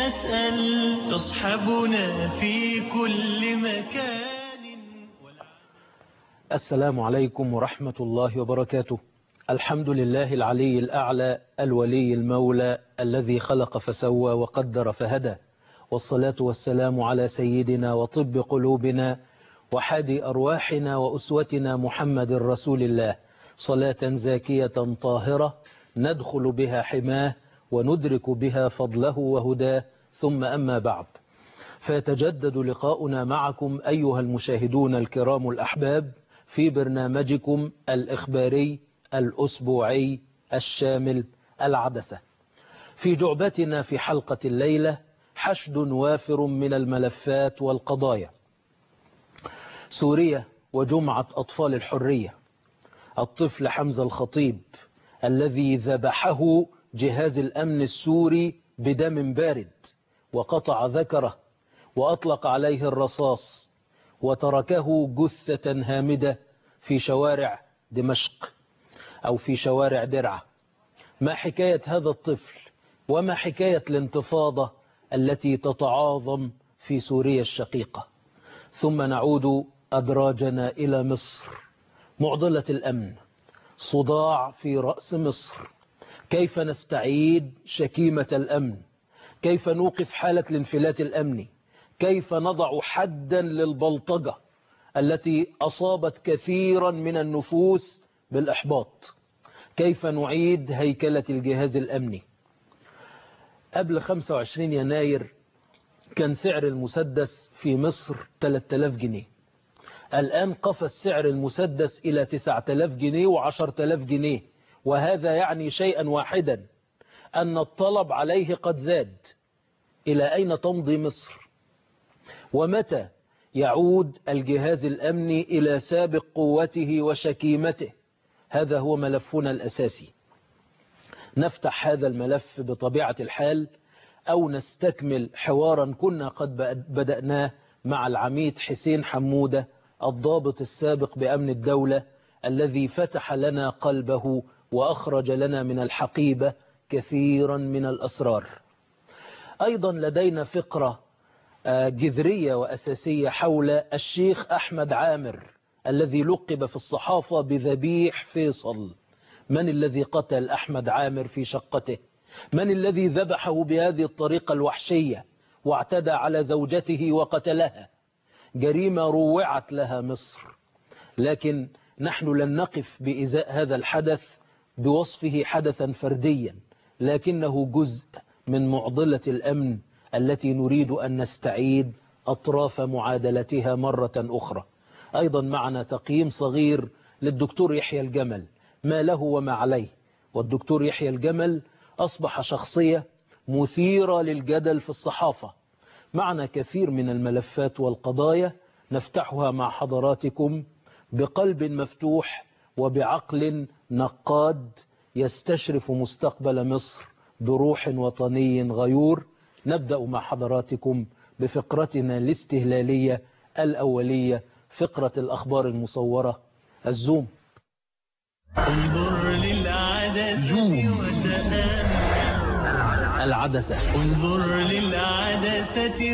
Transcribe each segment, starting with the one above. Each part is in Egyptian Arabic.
نسأل تصحبنا في كل مكان السلام عليكم ورحمة الله وبركاته الحمد لله العلي الأعلى الولي المولى الذي خلق فسوى وقدر فهدى والصلاة والسلام على سيدنا وطب قلوبنا وحادي أرواحنا وأسوتنا محمد رسول الله صلاة زاكية طاهرة ندخل بها حماه وندرك بها فضله وهداه ثم أما بعد فيتجدد لقاؤنا معكم أيها المشاهدون الكرام الأحباب في برنامجكم الإخباري الأسبوعي الشامل العدسة في جعبتنا في حلقة الليلة حشد وافر من الملفات والقضايا سوريا وجمعة أطفال الحرية الطفل حمزة الخطيب الذي ذبحه جهاز الأمن السوري بدم بارد وقطع ذكره وأطلق عليه الرصاص وتركه جثة هامدة في شوارع دمشق أو في شوارع درعا ما حكاية هذا الطفل وما حكاية الانتفاضة التي تتعاظم في سوريا الشقيقة ثم نعود أدراجنا إلى مصر معضلة الأمن صداع في رأس مصر كيف نستعيد شكيمة الأمن كيف نوقف حالة الانفلات الأمني كيف نضع حدا للبلطجة التي أصابت كثيرا من النفوس بالإحباط كيف نعيد هيكلة الجهاز الأمني قبل 25 يناير كان سعر المسدس في مصر 3000 جنيه الآن قفز سعر المسدس إلى 9000 جنيه و10000 جنيه وهذا يعني شيئا واحدا أن الطلب عليه قد زاد إلى أين تمضي مصر ومتى يعود الجهاز الأمني إلى سابق قوته وشكيمته هذا هو ملفنا الأساسي نفتح هذا الملف بطبيعة الحال أو نستكمل حوارا كنا قد بدأناه مع العميد حسين حمودة الضابط السابق بأمن الدولة الذي فتح لنا قلبه وأخرج لنا من الحقيبة كثيرا من الأسرار أيضا لدينا فقرة جذرية وأساسية حول الشيخ أحمد عامر الذي لقب في الصحافة بذبيح فيصل من الذي قتل أحمد عامر في شقته من الذي ذبحه بهذه الطريقة الوحشية واعتدى على زوجته وقتلها جريمة روعت لها مصر لكن نحن لن نقف بإزاء هذا الحدث بوصفه حدثا فرديا لكنه جزء من معضلة الأمن التي نريد أن نستعيد أطراف معادلتها مرة أخرى أيضا معنا تقييم صغير للدكتور يحيى الجمل ما له وما عليه والدكتور يحيى الجمل أصبح شخصية مثيرة للجدل في الصحافة معنا كثير من الملفات والقضايا نفتحها مع حضراتكم بقلب مفتوح وبعقل نقاد يستشرف مستقبل مصر بروح وطني غيور نبدأ مع حضراتكم بفقرتنا الاستهلالية الأولية فقرة الأخبار المصورة الزوم انظر للعدسة وتأمل العدسة انظر للعدسة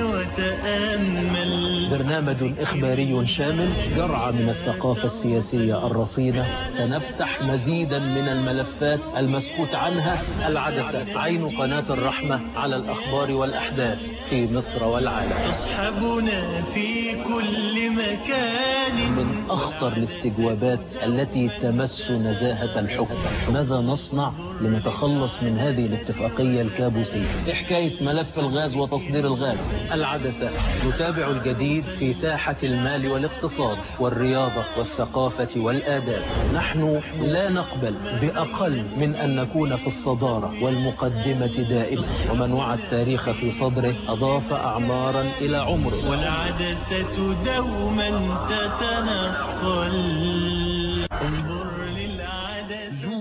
وتأمل برنامج إخباري شامل جرعة من الثقافة السياسية الرصينة سنفتح مزيدا من الملفات المسكوت عنها العدسة عين قناة الرحمة على الأخبار والأحداث في مصر والعالم تصحبنا في كل مكان من أخطر الاستجوابات التي تمس نزاهة الحكم ماذا نصنع لنتخلص من هذه الاتفاقية الكابوسية إيه حكاية ملف الغاز وتصدير الغاز العدسة نتابع الجديد في ساحة المال والاقتصاد والرياضة والثقافة والآداب نحن لا نقبل بأقل من أن نكون في الصدارة والمقدمة دائما ومن وعى التاريخ في صدره أضاف أعمارا إلى عمره والعدسة دوما تتنقل انظر للعدسة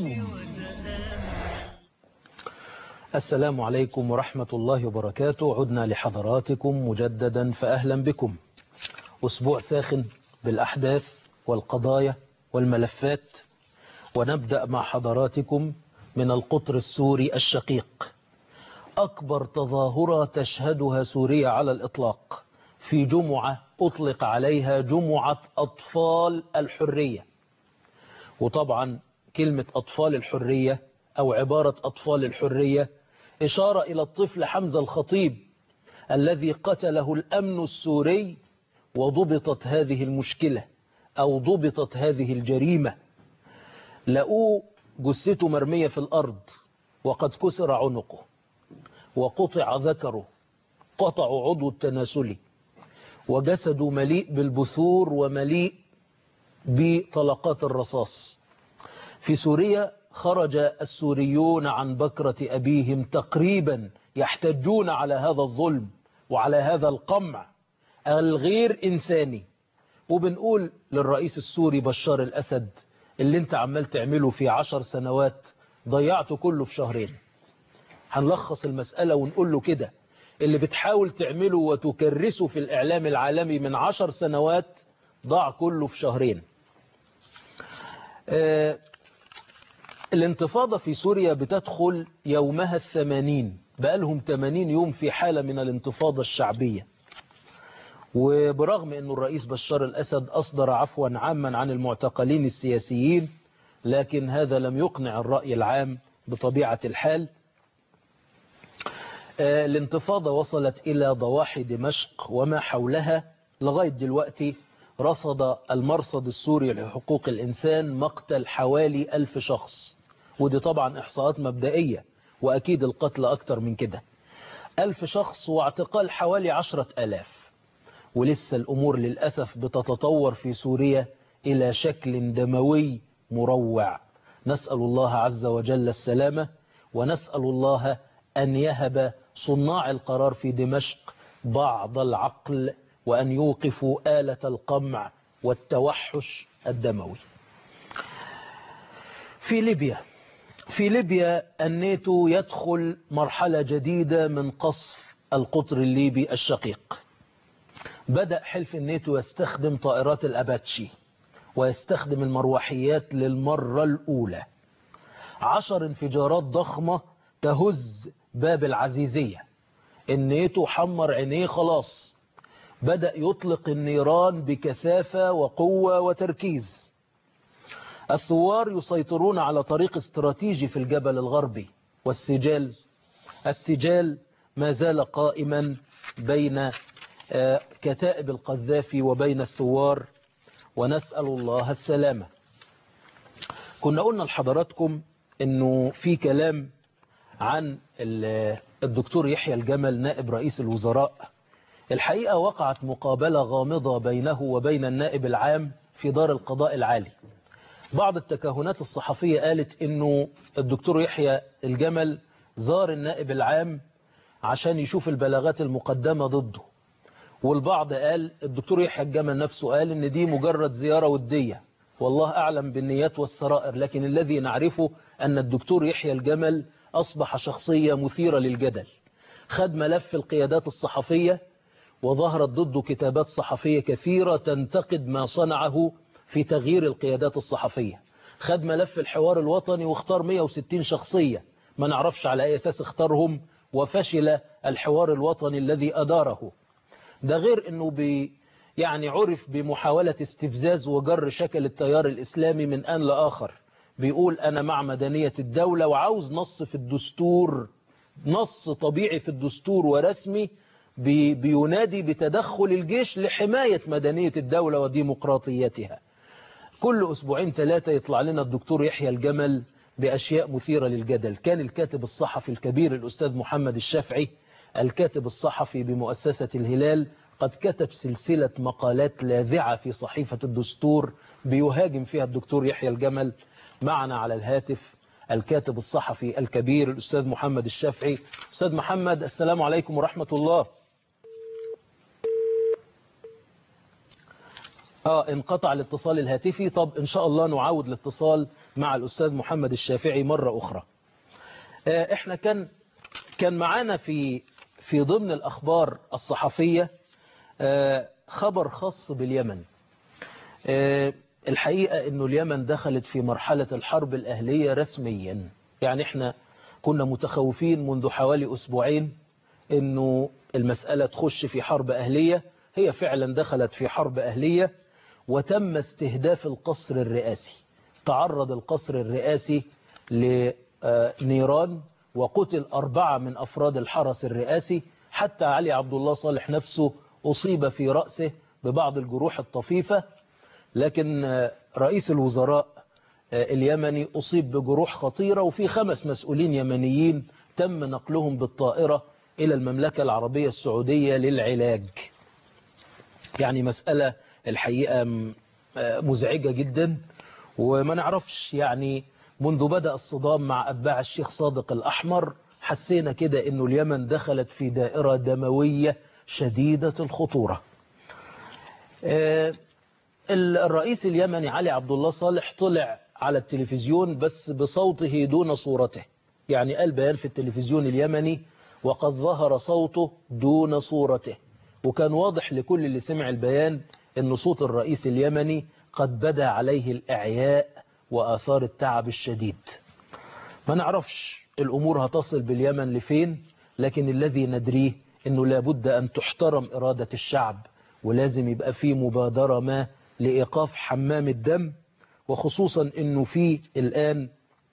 السلام عليكم ورحمة الله وبركاته عدنا لحضراتكم مجددا فأهلا بكم أسبوع ساخن بالأحداث والقضايا والملفات ونبدأ مع حضراتكم من القطر السوري الشقيق أكبر تظاهرة تشهدها سوريا على الإطلاق في جمعة أطلق عليها جمعة أطفال الحرية وطبعا كلمة أطفال الحرية أو عبارة أطفال الحرية إشارة إلى الطفل حمزة الخطيب الذي قتله الأمن السوري وضبطت هذه المشكلة أو ضبطت هذه الجريمة لقوه جثته مرمية في الأرض وقد كسر عنقه وقطع ذكره قطع عضو التناسلي وجسده مليء بالبثور ومليء بطلقات الرصاص في سوريا خرج السوريون عن بكرة أبيهم تقريبا يحتجون على هذا الظلم وعلى هذا القمع الغير إنساني وبنقول للرئيس السوري بشار الأسد اللي انت عمال تعمله في عشر سنوات ضيعته كله في شهرين هنلخص المسألة ونقول له كده اللي بتحاول تعمله وتكرسه في الإعلام العالمي من عشر سنوات ضاع كله في شهرين آه الانتفاضة في سوريا بتدخل يومها الثمانين بقالهم 80 يوم في حالة من الانتفاضة الشعبية وبرغم أن الرئيس بشار الأسد أصدر عفوا عاما عن المعتقلين السياسيين لكن هذا لم يقنع الرأي العام بطبيعة الحال الانتفاضة وصلت إلى ضواحي دمشق وما حولها لغاية دلوقتي رصد المرصد السوري لحقوق الإنسان مقتل حوالي ألف شخص ودي طبعا إحصاءات مبدئية وأكيد القتل أكتر من كده ألف شخص واعتقال حوالي عشرة ألاف ولسه الأمور للأسف بتتطور في سوريا إلى شكل دموي مروع نسأل الله عز وجل السلامة ونسأل الله أن يهب صناع القرار في دمشق بعض العقل وأن يوقفوا آلة القمع والتوحش الدموي في ليبيا في ليبيا الناتو يدخل مرحلة جديدة من قصف القطر الليبي الشقيق بدأ حلف الناتو يستخدم طائرات الأباتشي ويستخدم المروحيات للمرة الأولى عشر انفجارات ضخمة تهز باب العزيزية الناتو حمر عينيه خلاص بدأ يطلق النيران بكثافة وقوة وتركيز الثوار يسيطرون على طريق استراتيجي في الجبل الغربي والسجال السجال ما زال قائما بين كتائب القذافي وبين الثوار ونسأل الله السلامة كنا قلنا لحضراتكم انه في كلام عن الدكتور يحيى الجمل نائب رئيس الوزراء الحقيقة وقعت مقابلة غامضة بينه وبين النائب العام في دار القضاء العالي بعض التكهنات الصحفية قالت انه الدكتور يحيى الجمل زار النائب العام عشان يشوف البلاغات المقدمة ضده والبعض قال الدكتور يحيى الجمل نفسه قال ان دي مجرد زيارة ودية والله أعلم بالنيات والسرائر لكن الذي نعرفه أن الدكتور يحيى الجمل أصبح شخصية مثيرة للجدل خد ملف القيادات الصحفية وظهرت ضده كتابات صحفية كثيرة تنتقد ما صنعه في تغيير القيادات الصحفية خد ملف الحوار الوطني واختار 160 شخصية ما نعرفش على أي أساس اختارهم وفشل الحوار الوطني الذي أداره ده غير أنه بي يعني عرف بمحاولة استفزاز وجر شكل التيار الإسلامي من آن لآخر بيقول أنا مع مدنية الدولة وعاوز نص في الدستور نص طبيعي في الدستور ورسمي بي بينادي بتدخل الجيش لحماية مدنية الدولة وديمقراطيتها كل أسبوعين ثلاثة يطلع لنا الدكتور يحيى الجمل بأشياء مثيرة للجدل كان الكاتب الصحفي الكبير الأستاذ محمد الشافعي الكاتب الصحفي بمؤسسة الهلال قد كتب سلسلة مقالات لاذعة في صحيفة الدستور بيهاجم فيها الدكتور يحيى الجمل معنا على الهاتف الكاتب الصحفي الكبير الأستاذ محمد الشافعي أستاذ محمد السلام عليكم ورحمة الله آه انقطع الاتصال الهاتفي طب إن شاء الله نعاود الاتصال مع الأستاذ محمد الشافعي مرة أخرى آه إحنا كان كان معانا في في ضمن الأخبار الصحفية آه خبر خاص باليمن آه الحقيقة أنه اليمن دخلت في مرحلة الحرب الأهلية رسميا يعني احنا كنا متخوفين منذ حوالي أسبوعين أنه المسألة تخش في حرب أهلية هي فعلا دخلت في حرب أهلية وتم استهداف القصر الرئاسي تعرض القصر الرئاسي لنيران وقتل أربعة من أفراد الحرس الرئاسي حتى علي عبد الله صالح نفسه أصيب في رأسه ببعض الجروح الطفيفة لكن رئيس الوزراء اليمني أصيب بجروح خطيرة وفي خمس مسؤولين يمنيين تم نقلهم بالطائرة إلى المملكة العربية السعودية للعلاج يعني مسألة الحقيقة مزعجة جدا وما نعرفش يعني منذ بدأ الصدام مع أتباع الشيخ صادق الأحمر حسينا كده أنه اليمن دخلت في دائرة دموية شديدة الخطورة الرئيس اليمني علي عبد الله صالح طلع على التلفزيون بس بصوته دون صورته يعني قال بيان في التلفزيون اليمني وقد ظهر صوته دون صورته وكان واضح لكل اللي سمع البيان أن صوت الرئيس اليمني قد بدا عليه الإعياء وآثار التعب الشديد ما نعرفش الأمور هتصل باليمن لفين لكن الذي ندريه أنه لابد أن تحترم إرادة الشعب ولازم يبقى في مبادرة ما لإيقاف حمام الدم وخصوصا أنه في الآن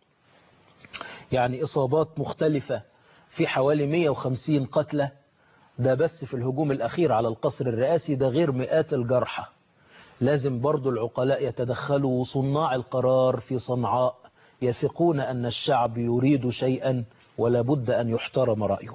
يعني إصابات مختلفة في حوالي 150 قتلى ده بس في الهجوم الأخير على القصر الرئاسي ده غير مئات الجرحى لازم برضو العقلاء يتدخلوا وصناع القرار في صنعاء يثقون أن الشعب يريد شيئا ولا بد أن يحترم رأيه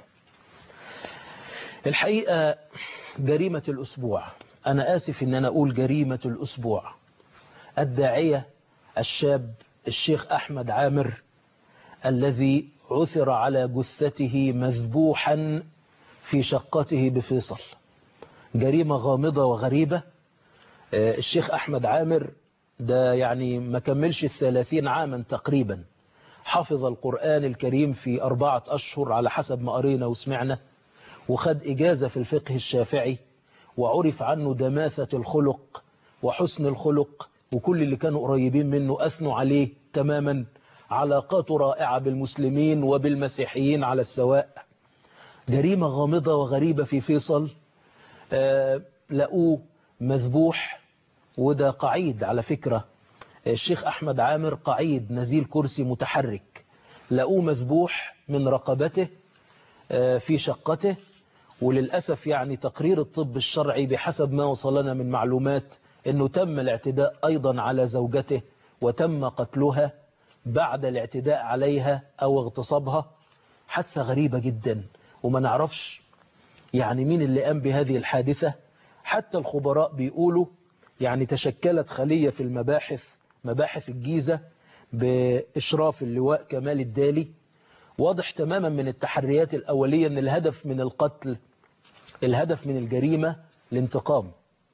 الحقيقة جريمة الأسبوع أنا آسف أن أنا أقول جريمة الأسبوع الداعية الشاب الشيخ أحمد عامر الذي عثر على جثته مذبوحا في شقته بفيصل جريمة غامضة وغريبة الشيخ أحمد عامر ده يعني ما كملش الثلاثين عاما تقريبا حفظ القرآن الكريم في أربعة أشهر على حسب ما قرينا وسمعنا وخد إجازة في الفقه الشافعي وعرف عنه دماثة الخلق وحسن الخلق وكل اللي كانوا قريبين منه أثنوا عليه تماما علاقاته رائعة بالمسلمين وبالمسيحيين على السواء جريمة غامضة وغريبة في فيصل آه لقوه مذبوح وده قعيد على فكرة الشيخ أحمد عامر قعيد نزيل كرسي متحرك لقوه مذبوح من رقبته آه في شقته وللأسف يعني تقرير الطب الشرعي بحسب ما وصلنا من معلومات أنه تم الاعتداء أيضا على زوجته وتم قتلها بعد الاعتداء عليها أو اغتصابها حادثة غريبة جدا وما نعرفش يعني مين اللي قام بهذه الحادثة حتى الخبراء بيقولوا يعني تشكلت خلية في المباحث مباحث الجيزة بإشراف اللواء كمال الدالي واضح تماما من التحريات الأولية أن الهدف من القتل الهدف من الجريمة الانتقام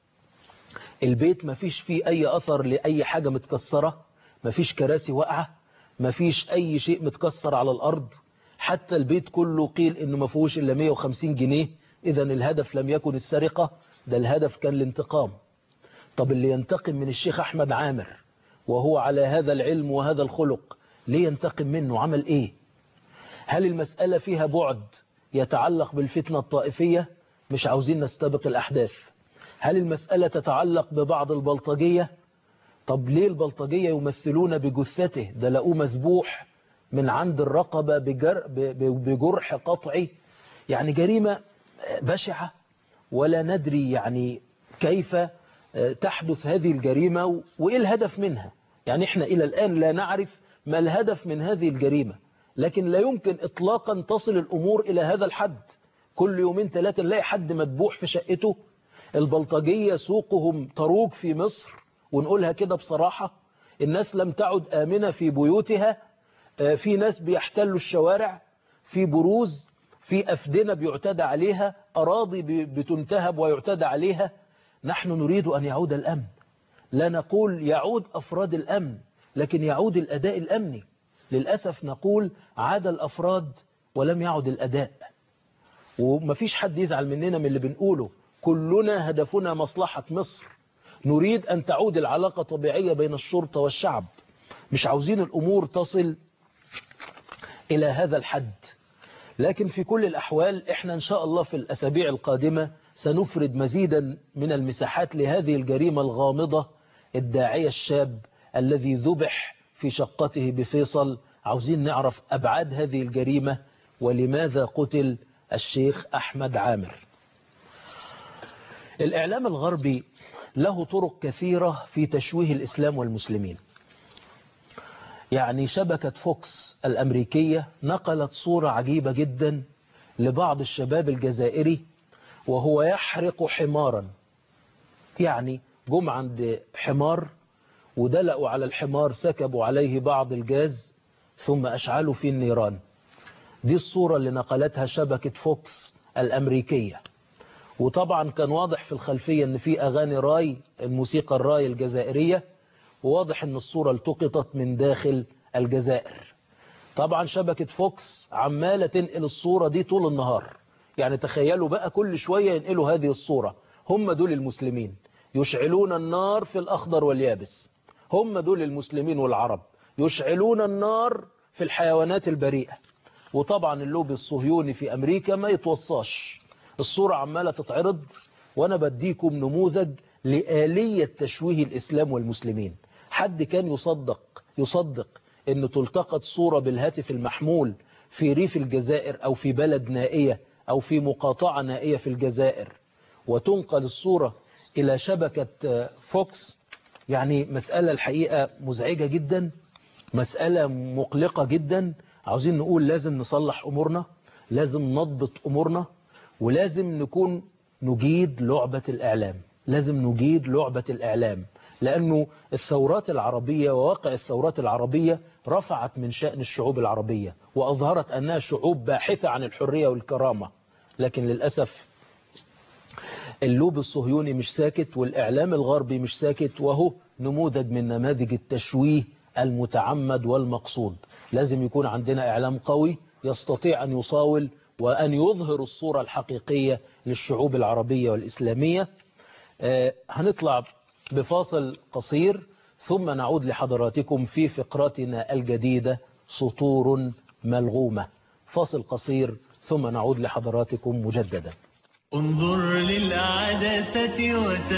البيت ما فيش فيه أي أثر لأي حاجة متكسرة ما فيش كراسي واقعة ما فيش أي شيء متكسر على الأرض حتى البيت كله قيل إنه ما فيهوش إلا 150 جنيه إذا الهدف لم يكن السرقة ده الهدف كان الانتقام طب اللي ينتقم من الشيخ أحمد عامر وهو على هذا العلم وهذا الخلق ليه ينتقم منه عمل إيه هل المسألة فيها بعد يتعلق بالفتنة الطائفية مش عاوزين نستبق الأحداث هل المسألة تتعلق ببعض البلطجية طب ليه البلطجية يمثلون بجثته ده لقوه مذبوح من عند الرقبة بجر بجرح قطعي يعني جريمة بشعة ولا ندري يعني كيف تحدث هذه الجريمة وإيه الهدف منها يعني إحنا إلى الآن لا نعرف ما الهدف من هذه الجريمة لكن لا يمكن إطلاقا تصل الأمور إلى هذا الحد كل يومين ثلاثة نلاقي حد مذبوح في شقته البلطجية سوقهم طروق في مصر ونقولها كده بصراحة الناس لم تعد آمنة في بيوتها في ناس بيحتلوا الشوارع في بروز في أفدنة بيعتدى عليها أراضي بتنتهب ويعتدى عليها نحن نريد أن يعود الأمن لا نقول يعود أفراد الأمن لكن يعود الأداء الأمني للأسف نقول عاد الأفراد ولم يعد الأداء ومفيش حد يزعل مننا من اللي بنقوله كلنا هدفنا مصلحة مصر نريد أن تعود العلاقة طبيعية بين الشرطة والشعب مش عاوزين الأمور تصل إلى هذا الحد لكن في كل الأحوال إحنا إن شاء الله في الأسابيع القادمة سنفرد مزيدا من المساحات لهذه الجريمة الغامضة الداعية الشاب الذي ذبح في شقته بفيصل عاوزين نعرف أبعاد هذه الجريمة ولماذا قتل الشيخ أحمد عامر الإعلام الغربي له طرق كثيرة في تشويه الإسلام والمسلمين يعني شبكة فوكس الأمريكية نقلت صورة عجيبة جدا لبعض الشباب الجزائري وهو يحرق حمارا يعني جم عند حمار ودلقوا على الحمار سكبوا عليه بعض الجاز ثم أشعلوا فيه النيران دي الصورة اللي نقلتها شبكة فوكس الأمريكية وطبعا كان واضح في الخلفية ان في أغاني راي الموسيقى الراي الجزائرية وواضح ان الصورة التقطت من داخل الجزائر طبعا شبكة فوكس عمالة تنقل الصورة دي طول النهار يعني تخيلوا بقى كل شوية ينقلوا هذه الصورة هم دول المسلمين يشعلون النار في الأخضر واليابس هم دول المسلمين والعرب يشعلون النار في الحيوانات البريئة وطبعا اللوبي الصهيوني في أمريكا ما يتوصاش الصورة عمالة تتعرض وأنا بديكم نموذج لآلية تشويه الإسلام والمسلمين حد كان يصدق يصدق أن تلتقط صورة بالهاتف المحمول في ريف الجزائر أو في بلد نائية أو في مقاطعة نائية في الجزائر وتنقل الصورة إلى شبكة فوكس يعني مسألة الحقيقة مزعجة جدا مسألة مقلقة جدا عاوزين نقول لازم نصلح أمورنا لازم نضبط أمورنا ولازم نكون نجيد لعبة الإعلام لازم نجيد لعبة الإعلام لأنه الثورات العربية وواقع الثورات العربية رفعت من شأن الشعوب العربية وأظهرت أنها شعوب باحثة عن الحرية والكرامة لكن للأسف اللوب الصهيوني مش ساكت والإعلام الغربي مش ساكت وهو نموذج من نماذج التشويه المتعمد والمقصود لازم يكون عندنا إعلام قوي يستطيع أن يصاول وأن يظهر الصورة الحقيقية للشعوب العربية والإسلامية آه هنطلع بفاصل قصير ثم نعود لحضراتكم في فقرتنا الجديدة سطور ملغومة فاصل قصير ثم نعود لحضراتكم مجددا انظر للعدسة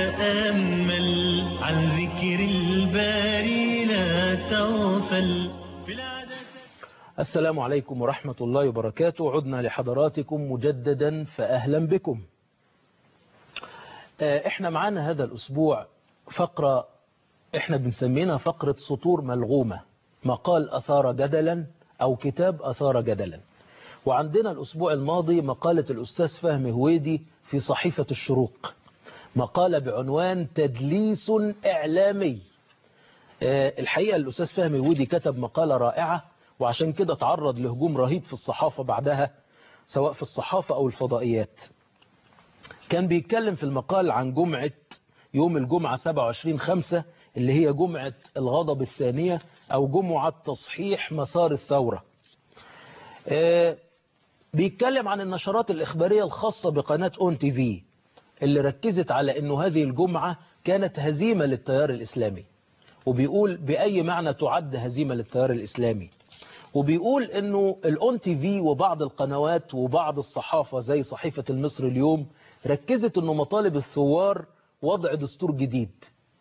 وتأمل عن ذكر الباري لا تغفل في العدسة السلام عليكم ورحمة الله وبركاته عدنا لحضراتكم مجددا فأهلا بكم احنا معانا هذا الأسبوع فقرة احنا بنسمينا فقرة سطور ملغومة مقال أثار جدلا أو كتاب أثار جدلا وعندنا الأسبوع الماضي مقالة الأستاذ فهمي هويدي في صحيفة الشروق مقالة بعنوان تدليس إعلامي الحقيقة الأستاذ فهمي هويدي كتب مقالة رائعة وعشان كده تعرض لهجوم رهيب في الصحافة بعدها سواء في الصحافة أو الفضائيات كان بيتكلم في المقال عن جمعة يوم الجمعة 27 خمسة اللي هي جمعة الغضب الثانية أو جمعة تصحيح مسار الثورة بيتكلم عن النشرات الإخبارية الخاصة بقناة أون تي في اللي ركزت على أنه هذه الجمعة كانت هزيمة للتيار الإسلامي وبيقول بأي معنى تعد هزيمة للتيار الإسلامي وبيقول أنه الأون تي في وبعض القنوات وبعض الصحافة زي صحيفة المصر اليوم ركزت أنه مطالب الثوار وضع دستور جديد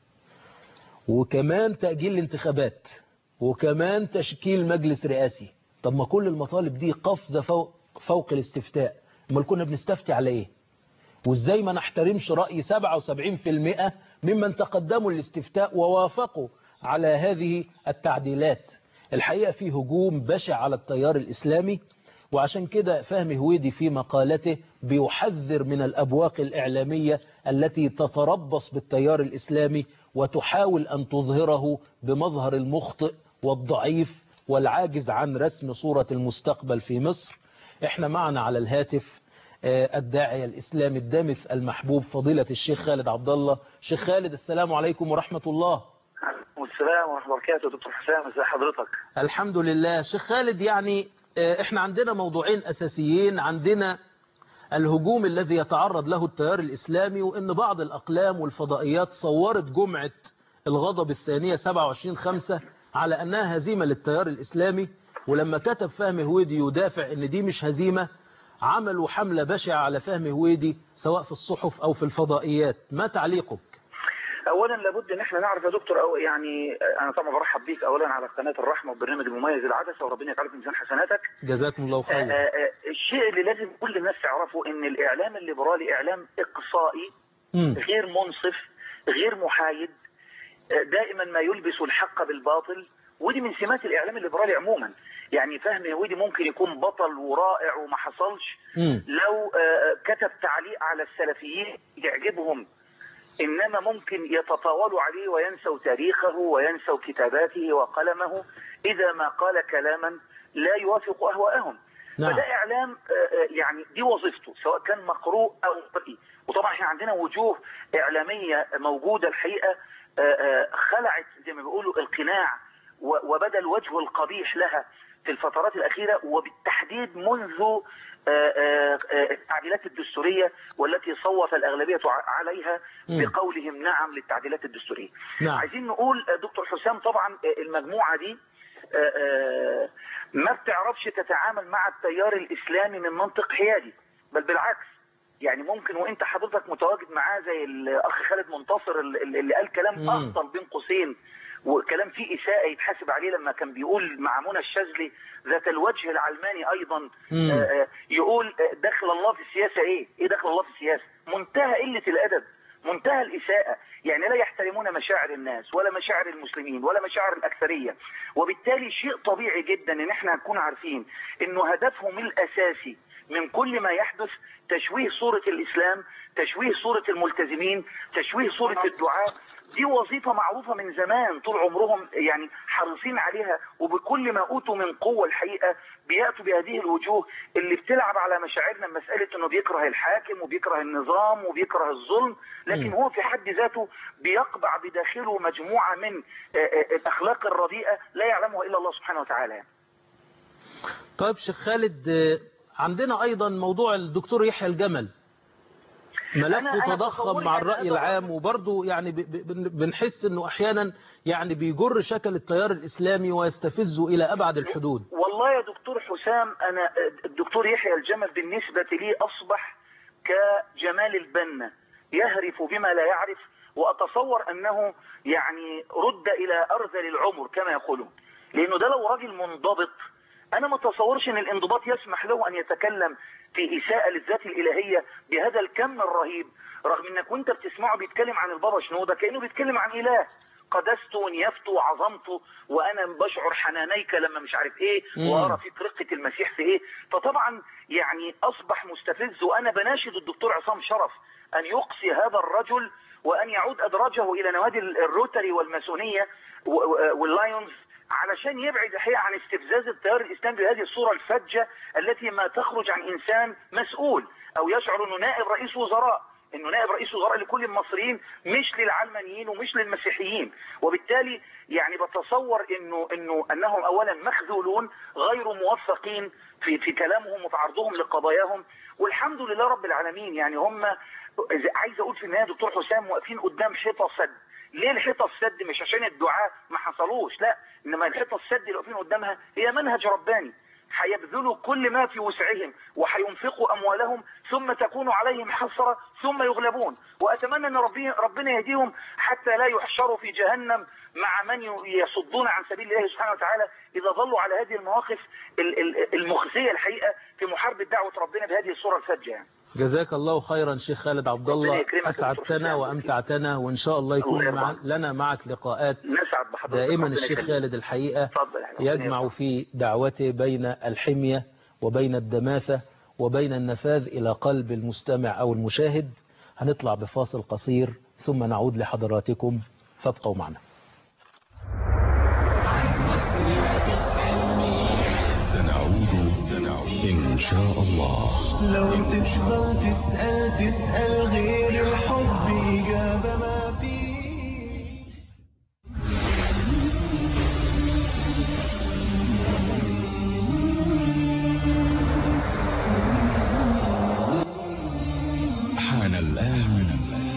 وكمان تأجيل الانتخابات وكمان تشكيل مجلس رئاسي طب ما كل المطالب دي قفزة فوق, فوق الاستفتاء امال كنا بنستفتي على ايه وازاي ما نحترمش رأي 77% ممن تقدموا الاستفتاء ووافقوا على هذه التعديلات الحقيقة في هجوم بشع على التيار الإسلامي وعشان كده فهمي هويدي في مقالته بيحذر من الأبواق الإعلامية التي تتربص بالتيار الإسلامي وتحاول أن تظهره بمظهر المخطئ والضعيف والعاجز عن رسم صورة المستقبل في مصر احنا معنا على الهاتف الداعية الإسلامي الدامث المحبوب فضيلة الشيخ خالد عبد الله شيخ خالد السلام عليكم ورحمة الله والسلام ورحمة الله وبركاته دكتور حسام ازي حضرتك الحمد لله شيخ خالد يعني احنا عندنا موضوعين أساسيين عندنا الهجوم الذي يتعرض له التيار الإسلامي وأن بعض الأقلام والفضائيات صورت جمعة الغضب الثانية 27 خمسة على أنها هزيمة للتيار الإسلامي ولما كتب فهمي هويدي يدافع ان دي مش هزيمة عملوا حملة بشعة على فهمي هويدي سواء في الصحف او في الفضائيات ما تعليقك اولا لابد ان احنا نعرف يا دكتور او يعني انا طبعا برحب بيك اولا على قناه الرحمه والبرنامج المميز العدسه وربنا يجعله في ميزان حسناتك جزاكم الله آه، خير آه، الشيء اللي لازم كل الناس تعرفه ان الاعلام الليبرالي اعلام اقصائي مم. غير منصف غير محايد آه، دائما ما يلبس الحق بالباطل ودي من سمات الاعلام الليبرالي عموما يعني فهم يهودي ممكن يكون بطل ورائع وما حصلش مم. لو آه، كتب تعليق على السلفيين يعجبهم انما ممكن يتطاولوا عليه وينسوا تاريخه وينسوا كتاباته وقلمه اذا ما قال كلاما لا يوافق اهواءهم نعم. فده اعلام آه، آه، يعني دي وظيفته سواء كان مقروء او مرئي وطبعا احنا عندنا وجوه اعلاميه موجوده الحقيقه آه، آه، خلعت زي ما بيقولوا القناع و- وبدا الوجه القبيح لها في الفترات الأخيرة وبالتحديد منذ آه، آه، آه، التعديلات الدستورية والتي صوت الأغلبية ع- عليها مم. بقولهم نعم للتعديلات الدستورية نعم. عايزين نقول آه، دكتور حسام طبعا آه، المجموعة دي آه، آه، ما بتعرفش تتعامل مع التيار الإسلامي من منطق حيادي بل بالعكس يعني ممكن وانت حضرتك متواجد معاه زي الاخ خالد منتصر اللي اللي قال كلام مم. افضل بين قوسين وكلام فيه اساءه يتحاسب عليه لما كان بيقول مع منى الشاذلي ذات الوجه العلماني ايضا مم. آه، آه، يقول آه، دخل الله في السياسه ايه؟ ايه دخل الله في السياسه؟ منتهى قله الادب منتهى الإساءة يعني لا يحترمون مشاعر الناس ولا مشاعر المسلمين ولا مشاعر الأكثرية وبالتالي شيء طبيعي جدا ان احنا نكون عارفين انه هدفهم الأساسي من كل ما يحدث تشويه صورة الإسلام تشويه صورة الملتزمين تشويه صورة الدعاء دي وظيفة معروفة من زمان طول عمرهم يعني حريصين عليها وبكل ما أوتوا من قوة الحقيقة بيأتوا بهذه الوجوه اللي بتلعب على مشاعرنا مسألة أنه بيكره الحاكم وبيكره النظام وبيكره الظلم لكن مم. هو في حد ذاته بيقبع بداخله مجموعة من آه، آه، الأخلاق الرديئة لا يعلمها إلا الله سبحانه وتعالى يعني. طيب شيخ خالد آه، عندنا أيضا موضوع الدكتور يحيى الجمل أنا- ملفه أنا تضخم تصوري مع أنا الرأي أقدر- العام وبرضه يعني ب- ب- بن- بنحس انه احيانا يعني بيجر شكل التيار الاسلامي ويستفزه الى ابعد الحدود والله يا دكتور حسام أنا الدكتور يحيى الجمل بالنسبة لي أصبح كجمال البنا يهرف بما لا يعرف وأتصور أنه يعني رد إلى أرذل العمر كما يقولون لأنه ده لو راجل منضبط أنا ما أتصورش أن الانضباط يسمح له أن يتكلم في إساءة للذات الإلهية بهذا الكم الرهيب رغم أنك وأنت بتسمعه بيتكلم عن البابا شنودة كأنه بيتكلم عن إله قدست ونيفت وعظمت وانا بشعر حنانيك لما مش عارف ايه مم. وارى فيك رقه المسيح في ايه فطبعا يعني اصبح مستفز وانا بناشد الدكتور عصام شرف ان يقصي هذا الرجل وان يعود ادراجه الى نوادي الروتري والماسونيه و- و- واللايونز علشان يبعد الحقيقه عن استفزاز التيار الاسلامي بهذه الصوره الفجه التي ما تخرج عن انسان مسؤول او يشعر انه نائب رئيس وزراء انه نائب رئيس وزراء لكل المصريين مش للعلمانيين ومش للمسيحيين وبالتالي يعني بتصور انه انه انهم اولا مخذولون غير موفقين في في كلامهم وفي عرضهم لقضاياهم والحمد لله رب العالمين يعني هم عايز اقول في النهايه دكتور حسام واقفين قدام حيطه سد ليه الحيطه السد مش عشان الدعاء ما حصلوش لا انما الحيطه السد اللي واقفين قدامها هي منهج رباني هيبذلوا كل ما في وسعهم وهينفقوا اموالهم ثم تكون عليهم حسره ثم يغلبون واتمنى ان ربي ربنا يهديهم حتى لا يحشروا في جهنم مع من يصدون عن سبيل الله سبحانه وتعالى اذا ظلوا على هذه المواقف ال- ال- المخزيه الحقيقه في محاربه دعوه ربنا بهذه الصوره الفجه يعني. جزاك الله خيرا شيخ خالد عبد ربنا الله يكرمك يا دكتور اسعدتنا حسام. وامتعتنا وان شاء الله يكون الله مع يرضى. لنا معك لقاءات نسعد بحضرتك دائما ربنا الشيخ يخليك. خالد الحقيقه اتفضل يا حبيبي. ربنا يجمع يرضى. في دعوته بين الحمية وبين الدماثة وبين النفاذ إلى قلب المستمع أو المشاهد هنطلع بفاصل قصير ثم نعود لحضراتكم فابقوا معنا سنعود سنعود إن شاء الله لو تفضل تسأل تسأل غير الحب إجابة ما فيه حان الآن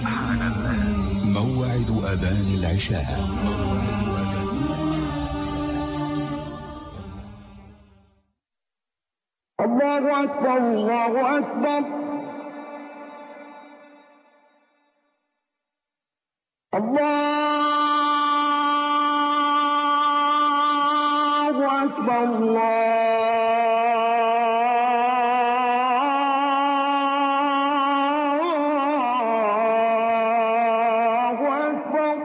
موعد أذان العشاء أكبر الله أكبر الله أكبر الله أكبر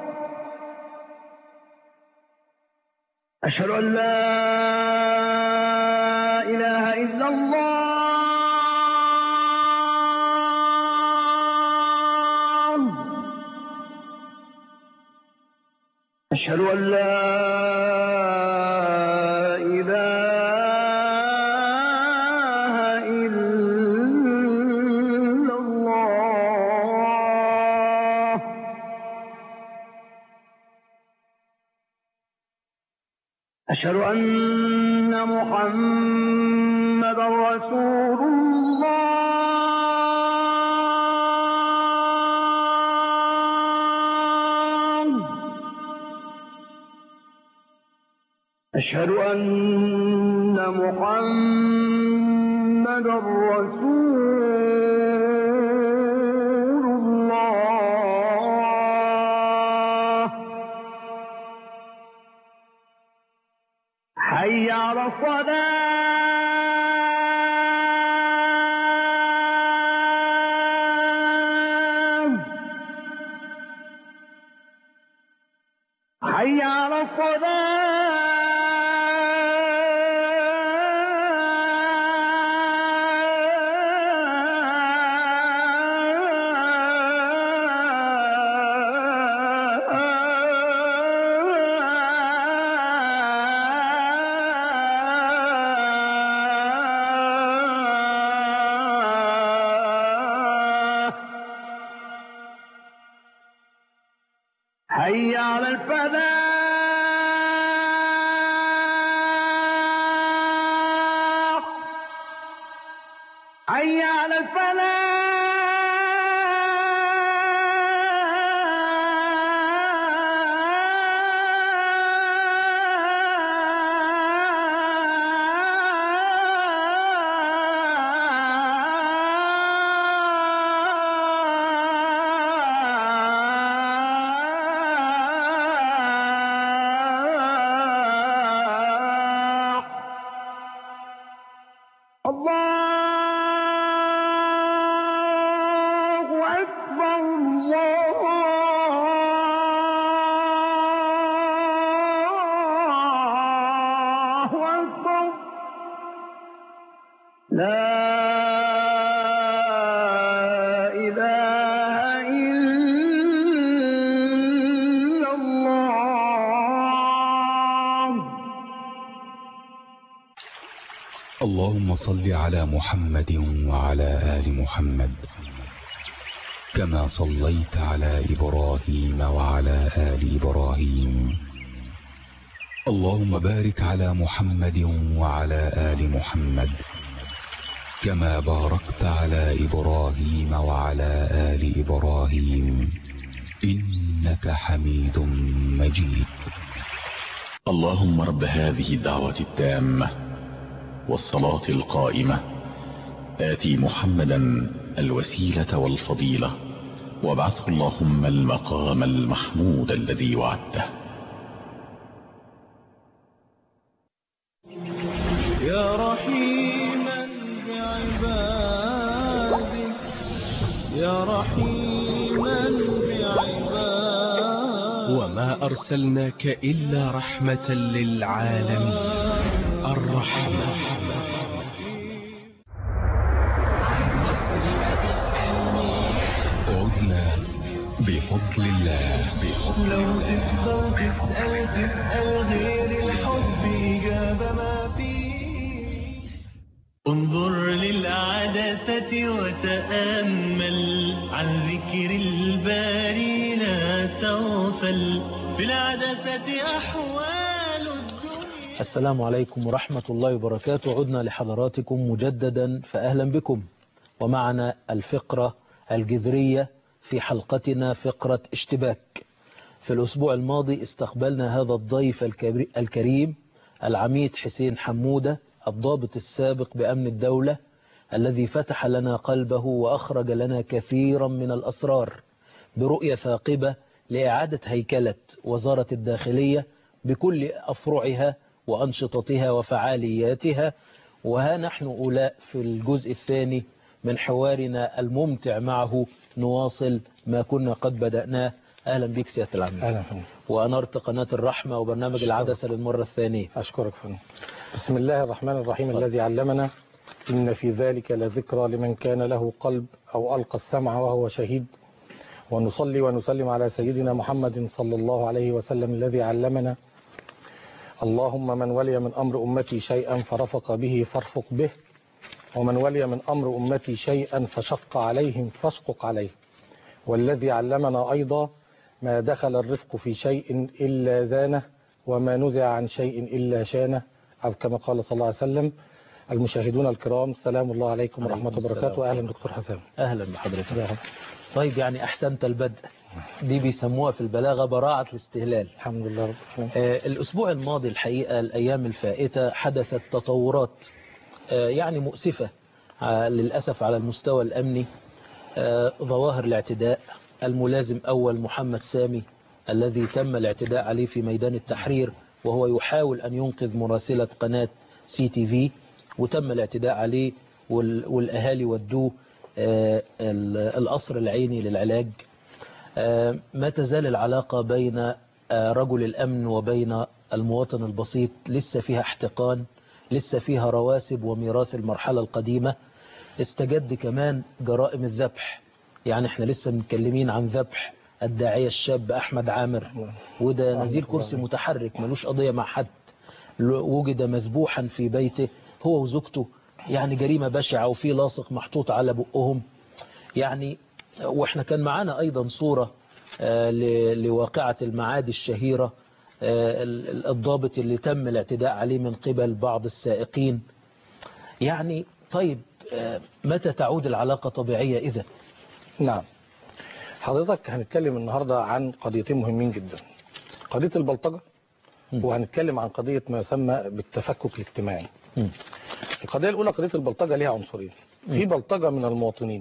أشهد أن لا إله إلا الله أشهد أن لا إله إلا الله أشهد أن محمد رسول الله أشهد أن محمد رسول الله حي على الصلاة حي على الصلاة حي على الفلاح حي على الفلاح الله أكبر الله أكبر لا إله إلا الله اللهم صل على محمد وعلى آل محمد كما صليت على إبراهيم وعلى آل إبراهيم اللهم بارك على محمد وعلى آل محمد كما باركت على إبراهيم وعلى آل إبراهيم إنك حميد مجيد اللهم رب هذه الدعوة التامة والصلاة القائمة آتي محمدا الوسيلة والفضيلة وابعثه اللهم المقام المحمود الذي وعدته يا رحيما بعباده يا رحيما بعباده وما أرسلناك إلا رحمة للعالمين الرحمة عدنا بفضل الله بفضل لو تفضل تسأل تسأل غير الحب إجابة ما فيه انظر للعدسة وتأمل عن ذكر الباري لا تغفل في العدسة أحوال الدنيا السلام عليكم ورحمة الله وبركاته عدنا لحضراتكم مجددا فأهلا بكم ومعنا الفقرة الجذرية في حلقتنا فقرة اشتباك في الأسبوع الماضي استقبلنا هذا الضيف الكبري- الكريم العميد حسين حمودة الضابط السابق بأمن الدولة الذي فتح لنا قلبه وأخرج لنا كثيرا من الأسرار برؤية ثاقبة لإعادة هيكلة وزارة الداخلية بكل أفرعها وأنشطتها وفعالياتها وها نحن أولاء في الجزء الثاني من حوارنا الممتع معه نواصل ما كنا قد بدأناه أهلا بك سيادة العميد اهلا فندم وأنرت قناة الرحمة وبرنامج العدسة للمرة الثانية اشكرك فندم بسم الله الرحمن الرحيم الذي علمنا ان في ذلك لذكرى لمن كان له قلب او القى السمع وهو شهيد ونصلي ونسلم على سيدنا محمد صلى الله عليه وسلم الذي علمنا اللهم من ولي من امر امتي شيئا فرفق به فارفق به ومن ولي من امر امتي شيئا فشق عليهم فاشقق عليه والذي علمنا ايضا ما دخل الرفق في شيء إلا زانه وما نزع عن شيء إلا شانه أو كما قال صلى الله عليه وسلم المشاهدون الكرام سلام الله عليكم ورحمة الله السلام. وبركاته أهلا دكتور حسام أهلا بحضرتك طيب يعني أحسنت البدء دي بيسموها في البلاغة براعة الاستهلال الحمد لله رب العالمين آه، الأسبوع الماضي الحقيقة الأيام الفائتة حدثت تطورات آه، يعني مؤسفة آه، للأسف على المستوى الأمني آه، ظواهر الاعتداء الملازم أول محمد سامي الذي تم الاعتداء عليه في ميدان التحرير وهو يحاول أن ينقذ مراسلة قناة سي تي في وتم الاعتداء عليه وال- والأهالي ودوه آه، ال- القصر العيني للعلاج آه، ما تزال العلاقة بين آه، رجل الأمن وبين المواطن البسيط لسه فيها احتقان لسه فيها رواسب وميراث المرحلة القديمة استجد كمان جرائم الذبح يعني احنا لسه متكلمين عن ذبح الداعية الشاب أحمد عامر وده نزيل كرسي متحرك ملوش قضية مع حد ل- وجد مذبوحا في بيته هو وزوجته يعني جريمة بشعة وفي لاصق محطوط على بقهم يعني واحنا كان معانا ايضا صورة آه، ل- لواقعة المعادي الشهيرة آه، ال- ال- الضابط اللي تم الاعتداء عليه من قبل بعض السائقين يعني طيب آه، متى تعود العلاقة طبيعية إذا نعم حضرتك هنتكلم النهاردة عن قضيتين مهمين جدا قضية البلطجة مم. وهنتكلم عن قضية ما يسمى بالتفكك الاجتماعي مم. القضية الأولى قضية البلطجة ليها عنصرين في بلطجة من المواطنين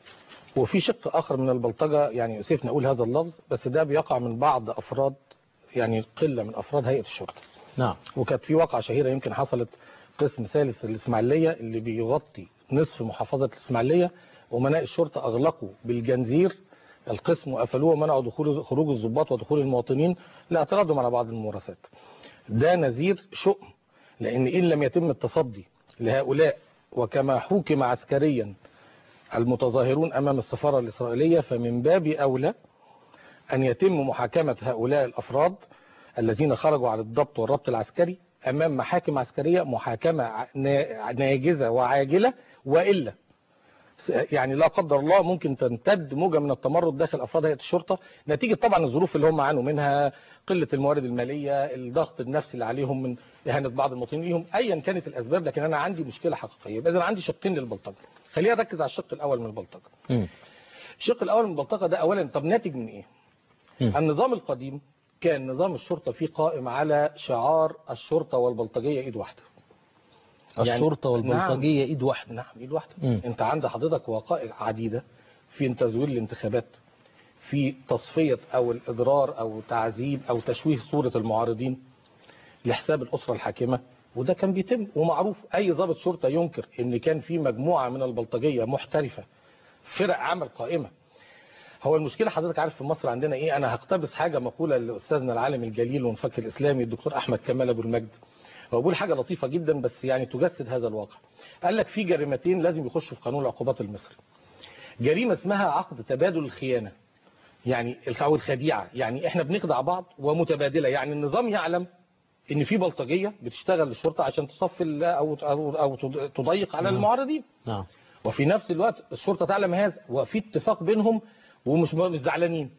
وفي شق آخر من البلطجة يعني يؤسفني أقول هذا اللفظ بس ده بيقع من بعض أفراد يعني قلة من أفراد هيئة الشرطة نعم وكانت في واقعة شهيرة يمكن حصلت قسم ثالث الإسماعيلية اللي بيغطي نصف محافظة الإسماعيلية ومناء الشرطة أغلقوا بالجنزير القسم وقفلوه ومنعوا دخول خروج الضباط ودخول المواطنين لاعتراضهم على بعض الممارسات ده نذير شؤم لأن إن لم يتم التصدي لهؤلاء وكما حوكم عسكريا المتظاهرون أمام السفارة الإسرائيلية فمن باب أولى أن يتم محاكمة هؤلاء الأفراد الذين خرجوا على الضبط والربط العسكري أمام محاكم عسكرية محاكمة ع- نا- ناجزة وعاجلة وإلا س- يعني لا قدر الله ممكن تمتد موجة من التمرد داخل أفراد هيئة الشرطة نتيجة طبعا الظروف اللي هم عانوا منها قلة الموارد المالية الضغط النفسي اللي عليهم من إهانة بعض المواطنين ليهم أيا كانت الأسباب لكن أنا عندي مشكلة حقيقية يبقى إذا عندي شقين للبلطجة خلينا نركز على الشق الأول من البلطجة مم. الشق الأول من البلطجة ده أولا طب ناتج من إيه؟ مم. النظام القديم كان نظام الشرطة فيه قائم على شعار الشرطة والبلطجية إيد واحدة يعني- الشرطة والبلطجية إيد واحدة نعم إيد واحدة مم. أنت عند حضرتك وقائع عديدة في تزوير الانتخابات في تصفية أو الإضرار أو تعذيب أو تشويه صورة المعارضين لحساب الأسرة الحاكمة وده كان بيتم ومعروف أي ضابط شرطة ينكر إن كان في مجموعة من البلطجية محترفة فرق عمل قائمة هو المشكلة حضرتك عارف في مصر عندنا ايه انا هقتبس حاجة مقولة لأستاذنا العالم الجليل والمفكر الإسلامي الدكتور أحمد كمال أبو المجد هو بيقول حاجة لطيفة جدا بس يعني تجسد هذا الواقع قال لك في جريمتين لازم يخشوا في قانون العقوبات المصري جريمة اسمها عقد تبادل الخيانة يعني أو الخديعة يعني احنا بنخدع بعض ومتبادلة يعني النظام يعلم ان في بلطجية بتشتغل للشرطة عشان تصفي ال- او او او تضيق على المعارضين نعم وفي نفس الوقت الشرطة تعلم هذا وفي اتفاق بينهم ومش مش زعلانين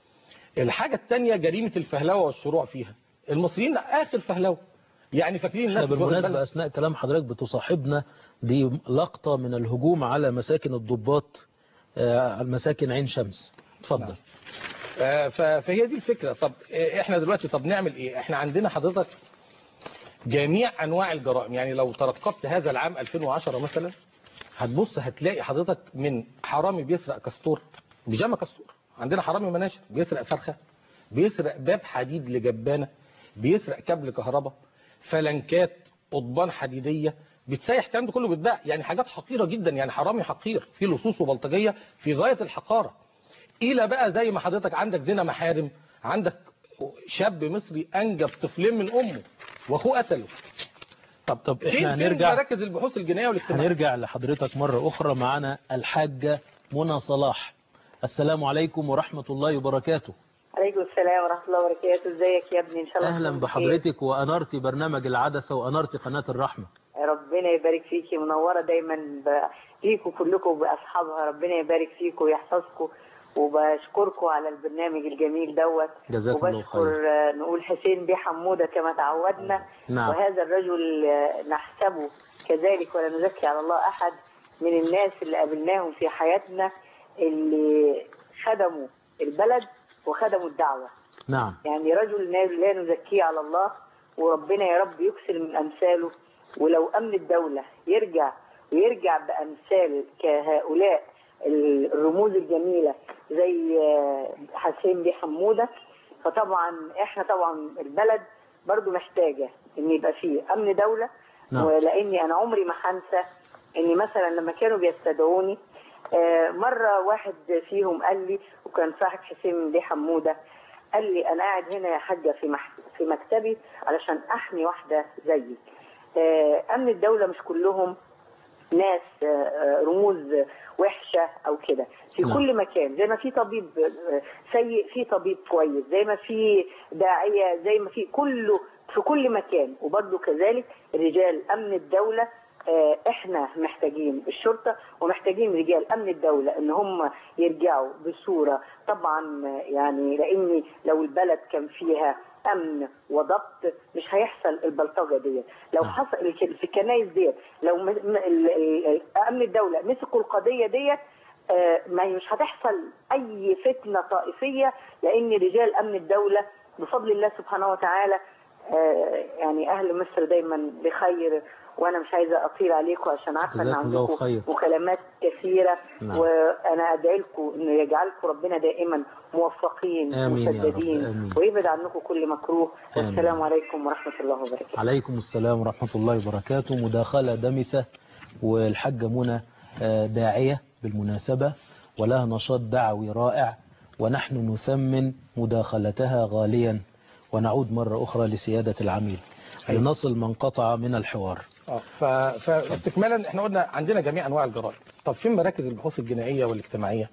الحاجة الثانية جريمة الفهلوة والشروع فيها المصريين آخر فهلوة يعني فاكرين احنا الناس مش واخدة بالمناسبة بالها. أثناء كلام حضرتك بتصاحبنا دي لقطة من الهجوم على مساكن الضباط آه، على مساكن عين شمس اتفضل آه، ف- فهي دي الفكرة طب آه، احنا دلوقتي طب نعمل ايه احنا عندنا حضرتك جميع انواع الجرائم يعني لو ترقبت هذا العام 2010 مثلا هتبص هتلاقي حضرتك من حرامي بيسرق كاستور بيجامه كاستور عندنا حرامي مناشر بيسرق فرخه بيسرق باب حديد لجبانه بيسرق كابل كهرباء فلنكات قضبان حديديه بتسيح الكلام ده كله بيتباع يعني حاجات حقيره جدا يعني حرامي حقير في لصوص وبلطجيه في غايه الحقاره الى بقى زي ما حضرتك عندك زنا محارم عندك شاب مصري انجب طفلين من امه واخوه قتله طب طب فين احنا فين هنرجع مراكز البحوث الجنائيه والاجتماعيه هنرجع لحضرتك مرة أخرى معنا الحاجة منى صلاح السلام عليكم ورحمة الله وبركاته عليكم السلام ورحمة الله وبركاته ازيك يا ابني ان شاء الله أهلا تكون بخير. بحضرتك وأنرت برنامج العدسة وأنرت قناة الرحمة ربنا يبارك فيكي منورة دايما ب- ليكوا كلكم وبأصحابها ربنا يبارك فيكم ويحفظكم وبشكركم على البرنامج الجميل دوت جزاكم الله وبشكر آه، نقول حسين بيه حمودة كما تعودنا نعم. وهذا الرجل آه، نحسبه كذلك ولا نزكي على الله أحد من الناس اللي قابلناهم في حياتنا اللي خدموا البلد وخدموا الدعوة نعم يعني رجل لا لا نزكيه على الله وربنا يا رب يكسر من أمثاله ولو أمن الدولة يرجع ويرجع بأمثال كهؤلاء الرموز الجميلة زي آه، حسين بيه حمودة فطبعا احنا طبعا البلد برضو محتاجة ان يبقى فيه أمن دولة نعم. ولاني انا عمري ما هنسى اني مثلا لما كانوا بيستدعوني آه، مرة واحد فيهم قال لي وكان صاحب حسين بيه حمودة قال لي انا قاعد هنا يا حاجة في مح- في مكتبي علشان احمي واحدة زيي آه، امن الدولة مش كلهم ناس آه، آه، رموز وحشة او كده في نعم. كل مكان زي ما في طبيب آه، سيء في طبيب كويس زي ما في داعية زي ما في كله في كل مكان وبرضه كذلك رجال امن الدولة آه، احنا محتاجين الشرطة ومحتاجين رجال امن الدولة ان هم يرجعوا بصورة طبعا آه، يعني لان لو البلد كان فيها امن وضبط مش هيحصل البلطجه ديت لو نعم. حصل الك- في الكنايس ديت لو م- م- ال- ال- امن الدوله مسكوا القضيه ديت آه، ما هي مش هتحصل اي فتنه طائفيه لان رجال امن الدوله بفضل الله سبحانه وتعالى آه، يعني اهل مصر دايما بخير وانا مش عايزه اطيل عليكم عشان عارفه ان جزاكم الله عندكم خير. مكالمات كثيره نعم. وانا ادعي لكم انه يجعلكم ربنا دائما موفقين آمين يا رب، مسددين آمين. ويبعد عنكم كل مكروه آمين. والسلام عليكم ورحمه الله وبركاته عليكم السلام ورحمة الله وبركاته مداخلة دمثة والحاجة منى آه، داعية بالمناسبة ولها نشاط دعوي رائع ونحن نثمن مداخلتها غاليا ونعود مرة أخرى لسيادة العميل أيوة. لنصل من قطع من الحوار آه، ف... فاستكمالا احنا قلنا عندنا جميع انواع الجرائم طب فين مراكز البحوث الجنائيه والاجتماعيه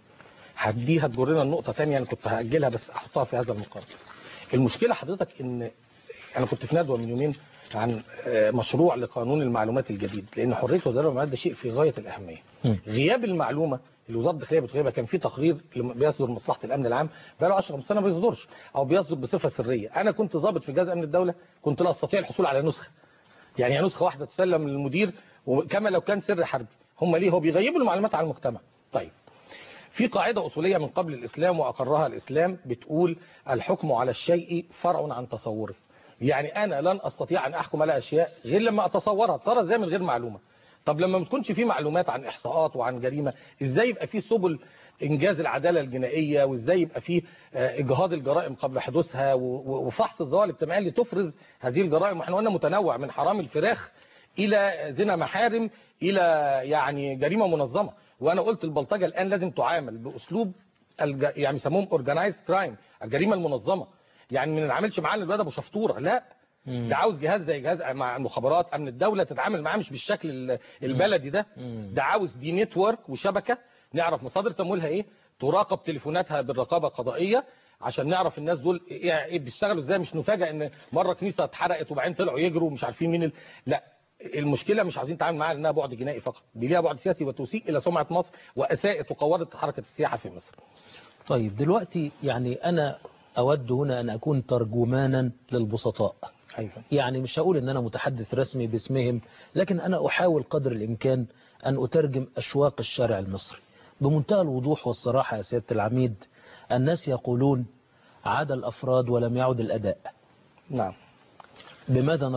هدي هتجرنا النقطه ثانيه انا كنت هاجلها بس احطها في هذا المقام المشكله حضرتك ان انا كنت في ندوه من يومين عن آه، مشروع لقانون المعلومات الجديد لان حريه وزاره المعلومات ده شيء في غايه الاهميه مم. غياب المعلومه اللي وزاره الداخليه بتغيبها كان في تقرير لما بيصدر مصلحه الامن العام بقى له 10 15 سنه ما بيصدرش او بيصدر بصفه سريه انا كنت ضابط في جهاز امن الدوله كنت لا استطيع الحصول على نسخه يعني نسخه واحده تسلم للمدير وكما لو كان سر حربي هم ليه هو بيغيبوا المعلومات على المجتمع طيب في قاعدة أصولية من قبل الإسلام وأقرها الإسلام بتقول الحكم على الشيء فرع عن تصوره يعني أنا لن أستطيع أن أحكم على أشياء غير لما أتصورها تصور إزاي من غير معلومة طب لما ما تكونش في معلومات عن إحصاءات وعن جريمة إزاي يبقى في سبل إنجاز العدالة الجنائية وإزاي يبقى في آه، إجهاض الجرائم قبل حدوثها و- و- وفحص الظواهر الاجتماعية اللي تفرز هذه الجرائم وإحنا قلنا متنوع من حرام الفراخ الى زنا محارم الى يعني جريمه منظمه وانا قلت البلطجه الان لازم تعامل باسلوب الج... يعني يسموهم اورجنايزد كرايم الجريمه المنظمه يعني ما نتعاملش معاه الواد ابو شفطوره لا مم. ده عاوز جهاز زي جهاز مع المخابرات امن الدوله تتعامل معاه مش بالشكل ال- البلدي ده مم. ده عاوز دي نتورك وشبكه نعرف مصادر تمويلها ايه تراقب تليفوناتها بالرقابه القضائيه عشان نعرف الناس دول ايه إيه بيشتغلوا ازاي مش نفاجئ ان مره كنيسه اتحرقت وبعدين طلعوا يجروا مش عارفين مين ال... لا المشكله مش عايزين نتعامل معاها لانها بعد جنائي فقط دي ليها بعد سياسي وتسيء الى سمعه مصر واساءت وقورت حركه السياحه في مصر طيب دلوقتي يعني أنا أود هنا أن أكون ترجمانا للبسطاء ايوه يعني مش هقول ان انا متحدث رسمي باسمهم لكن انا احاول قدر الامكان ان اترجم اشواق الشارع المصري بمنتهى الوضوح والصراحة يا سيادة العميد الناس يقولون عاد الافراد ولم يعد الاداء نعم بماذا نرد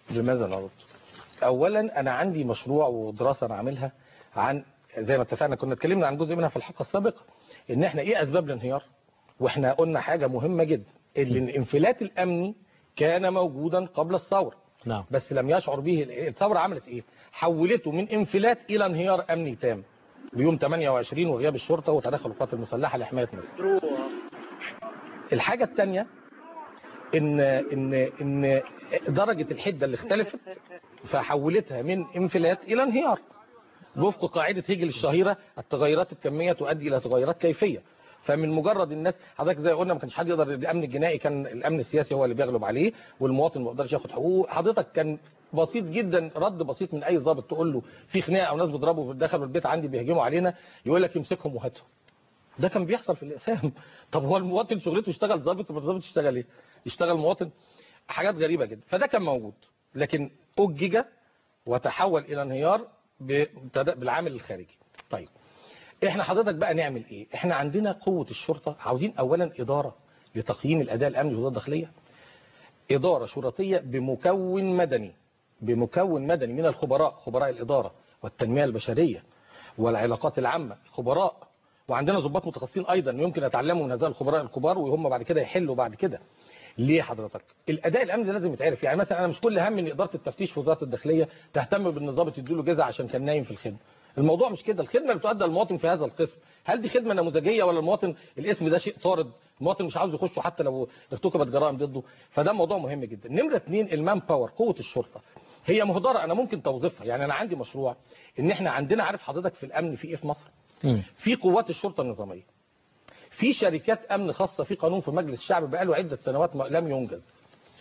لماذا لا دكتور؟ اولا انا عندي مشروع ودراسه انا عاملها عن زي ما اتفقنا كنا اتكلمنا عن جزء منها في الحلقه السابقه ان احنا ايه اسباب الانهيار واحنا قلنا حاجه مهمه جدا ان الانفلات الامني كان موجودا قبل الثوره نعم بس لم يشعر به الثوره عملت ايه حولته من انفلات الى انهيار امني تام بيوم 28 وغياب الشرطه وتدخل القوات المسلحه لحمايه مصر الحاجه الثانيه ان ان ان درجه الحده اللي اختلفت فحولتها من انفلات الى انهيار وفق قاعده هيجل الشهيره التغيرات الكميه تؤدي الى تغيرات كيفيه فمن مجرد الناس حضرتك زي قلنا ما كانش حد يقدر الامن الجنائي كان الامن السياسي هو اللي بيغلب عليه والمواطن ما يقدرش ياخد حقوقه حضرتك كان بسيط جدا رد بسيط من اي ضابط تقول له في خناقه او ناس بيضربوا دخلوا البيت عندي بيهجموا علينا يقول لك يمسكهم وهاتهم ده كان بيحصل في الاقسام طب هو المواطن شغلته يشتغل ضابط ولا الضابط يشتغل ايه يشتغل مواطن حاجات غريبه جدا فده كان موجود لكن اجج وتحول الى انهيار بتد- بالعامل الخارجي طيب احنا حضرتك بقى نعمل ايه احنا عندنا قوه الشرطه عاوزين اولا اداره لتقييم الاداء الامني في الوزاره الداخليه اداره شرطيه بمكون مدني بمكون مدني من الخبراء خبراء الاداره والتنميه البشريه والعلاقات العامه خبراء وعندنا ضباط متخصصين ايضا يمكن يتعلموا من هذول الخبراء الكبار وهم بعد كده يحلوا بعد كده ليه حضرتك الاداء الامني ده لازم يتعرف يعني مثلا انا مش كل هم ان اداره التفتيش في وزاره الداخليه تهتم بان الضابط يديله جزء عشان كان نايم في الخدمه الموضوع مش كده الخدمه اللي بتؤدى للمواطن في هذا القسم هل دي خدمه نموذجيه ولا المواطن الاسم ده شيء طارد المواطن مش عاوز يخشه حتى لو ارتكبت جرائم ضده فده موضوع مهم جدا نمره اثنين المان باور قوه الشرطه هي مهدره انا ممكن توظيفها يعني انا عندي مشروع ان احنا عندنا عارف حضرتك في الامن في ايه في مصر في قوات الشرطه النظاميه في شركات امن خاصه في قانون في مجلس الشعب بقاله عده سنوات ما- لم ينجز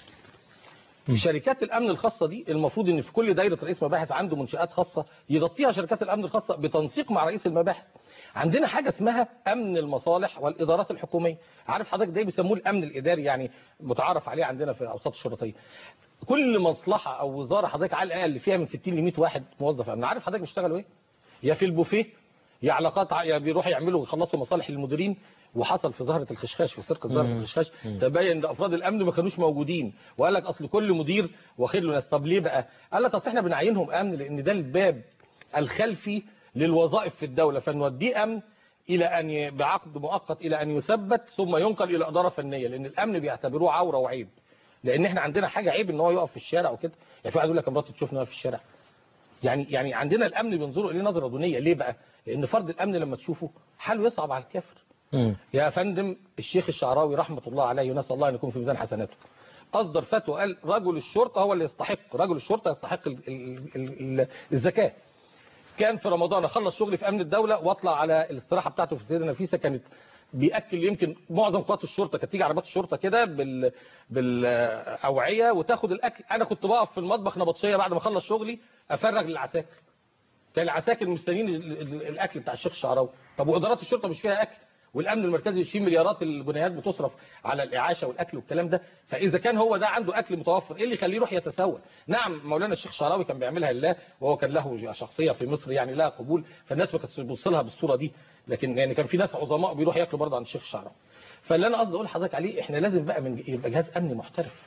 شركات الامن الخاصه دي المفروض ان في كل دايره رئيس مباحث عنده منشات خاصه يغطيها شركات الامن الخاصه بتنسيق مع رئيس المباحث عندنا حاجه اسمها امن المصالح والادارات الحكوميه عارف حضرتك ده بيسموه الامن الاداري يعني متعارف عليه عندنا في الاوساط الشرطيه كل مصلحه او وزاره حضرتك على الاقل فيها من 60 ل 100 واحد موظف امن عارف حضرتك بيشتغلوا ايه يا في البوفيه يا علاقات ع- يا بيروحوا يعملوا يخلصوا مصالح للمديرين وحصل في ظاهره الخشخاش في سرقه ظاهره مم. الخشخاش تبين ان افراد الامن ما كانوش موجودين وقال لك اصل كل مدير واخد له ناس طب ليه بقى قال لك اصل احنا بنعينهم امن لان ده الباب الخلفي للوظائف في الدوله فنوديه امن الى ان ي- بعقد مؤقت الى ان يثبت ثم ينقل الى اداره فنيه لان الامن بيعتبروه عوره وعيب لان احنا عندنا حاجه عيب ان هو يقف في الشارع وكده يعني في واحد يقول لك مراتي تشوفني واقف في الشارع يعني يعني عندنا الامن بينظروا اليه نظره دونيه ليه بقى لان فرد الامن لما تشوفه حاله يصعب على الكافر يا فندم الشيخ الشعراوي رحمه الله عليه ونسال الله ان يكون في ميزان حسناته اصدر فتوى قال رجل الشرطه هو اللي يستحق رجل الشرطه يستحق ال- ال- ال- ال- الزكاه كان في رمضان اخلص شغلي في امن الدوله واطلع على الاستراحه بتاعته في السيده نفيسه كانت بياكل يمكن معظم قوات الشرطه كانت تيجي عربيات الشرطه كده بال بالاوعيه وتاخد الاكل انا كنت بقف في المطبخ نبطشيه بعد ما اخلص شغلي افرغ للعساكر كان العساكر مستنيين ال- ال- الاكل بتاع الشيخ الشعراوي طب وادارات الشرطه مش فيها اكل والامن المركزي يشيل مليارات الجنيهات بتصرف على الاعاشه والاكل والكلام ده فاذا كان هو ده عنده اكل متوفر ايه اللي يخليه يروح يتسول نعم مولانا الشيخ الشعراوي كان بيعملها لله وهو كان له شخصيه في مصر يعني لها قبول فالناس ما كانتش بتبص لها بالصوره دي لكن يعني كان في ناس عظماء بيروحوا ياكلوا برضه عند الشيخ الشعراوي فاللي انا قصدي اقول لحضرتك عليه احنا لازم بقى من يبقى جهاز امني محترف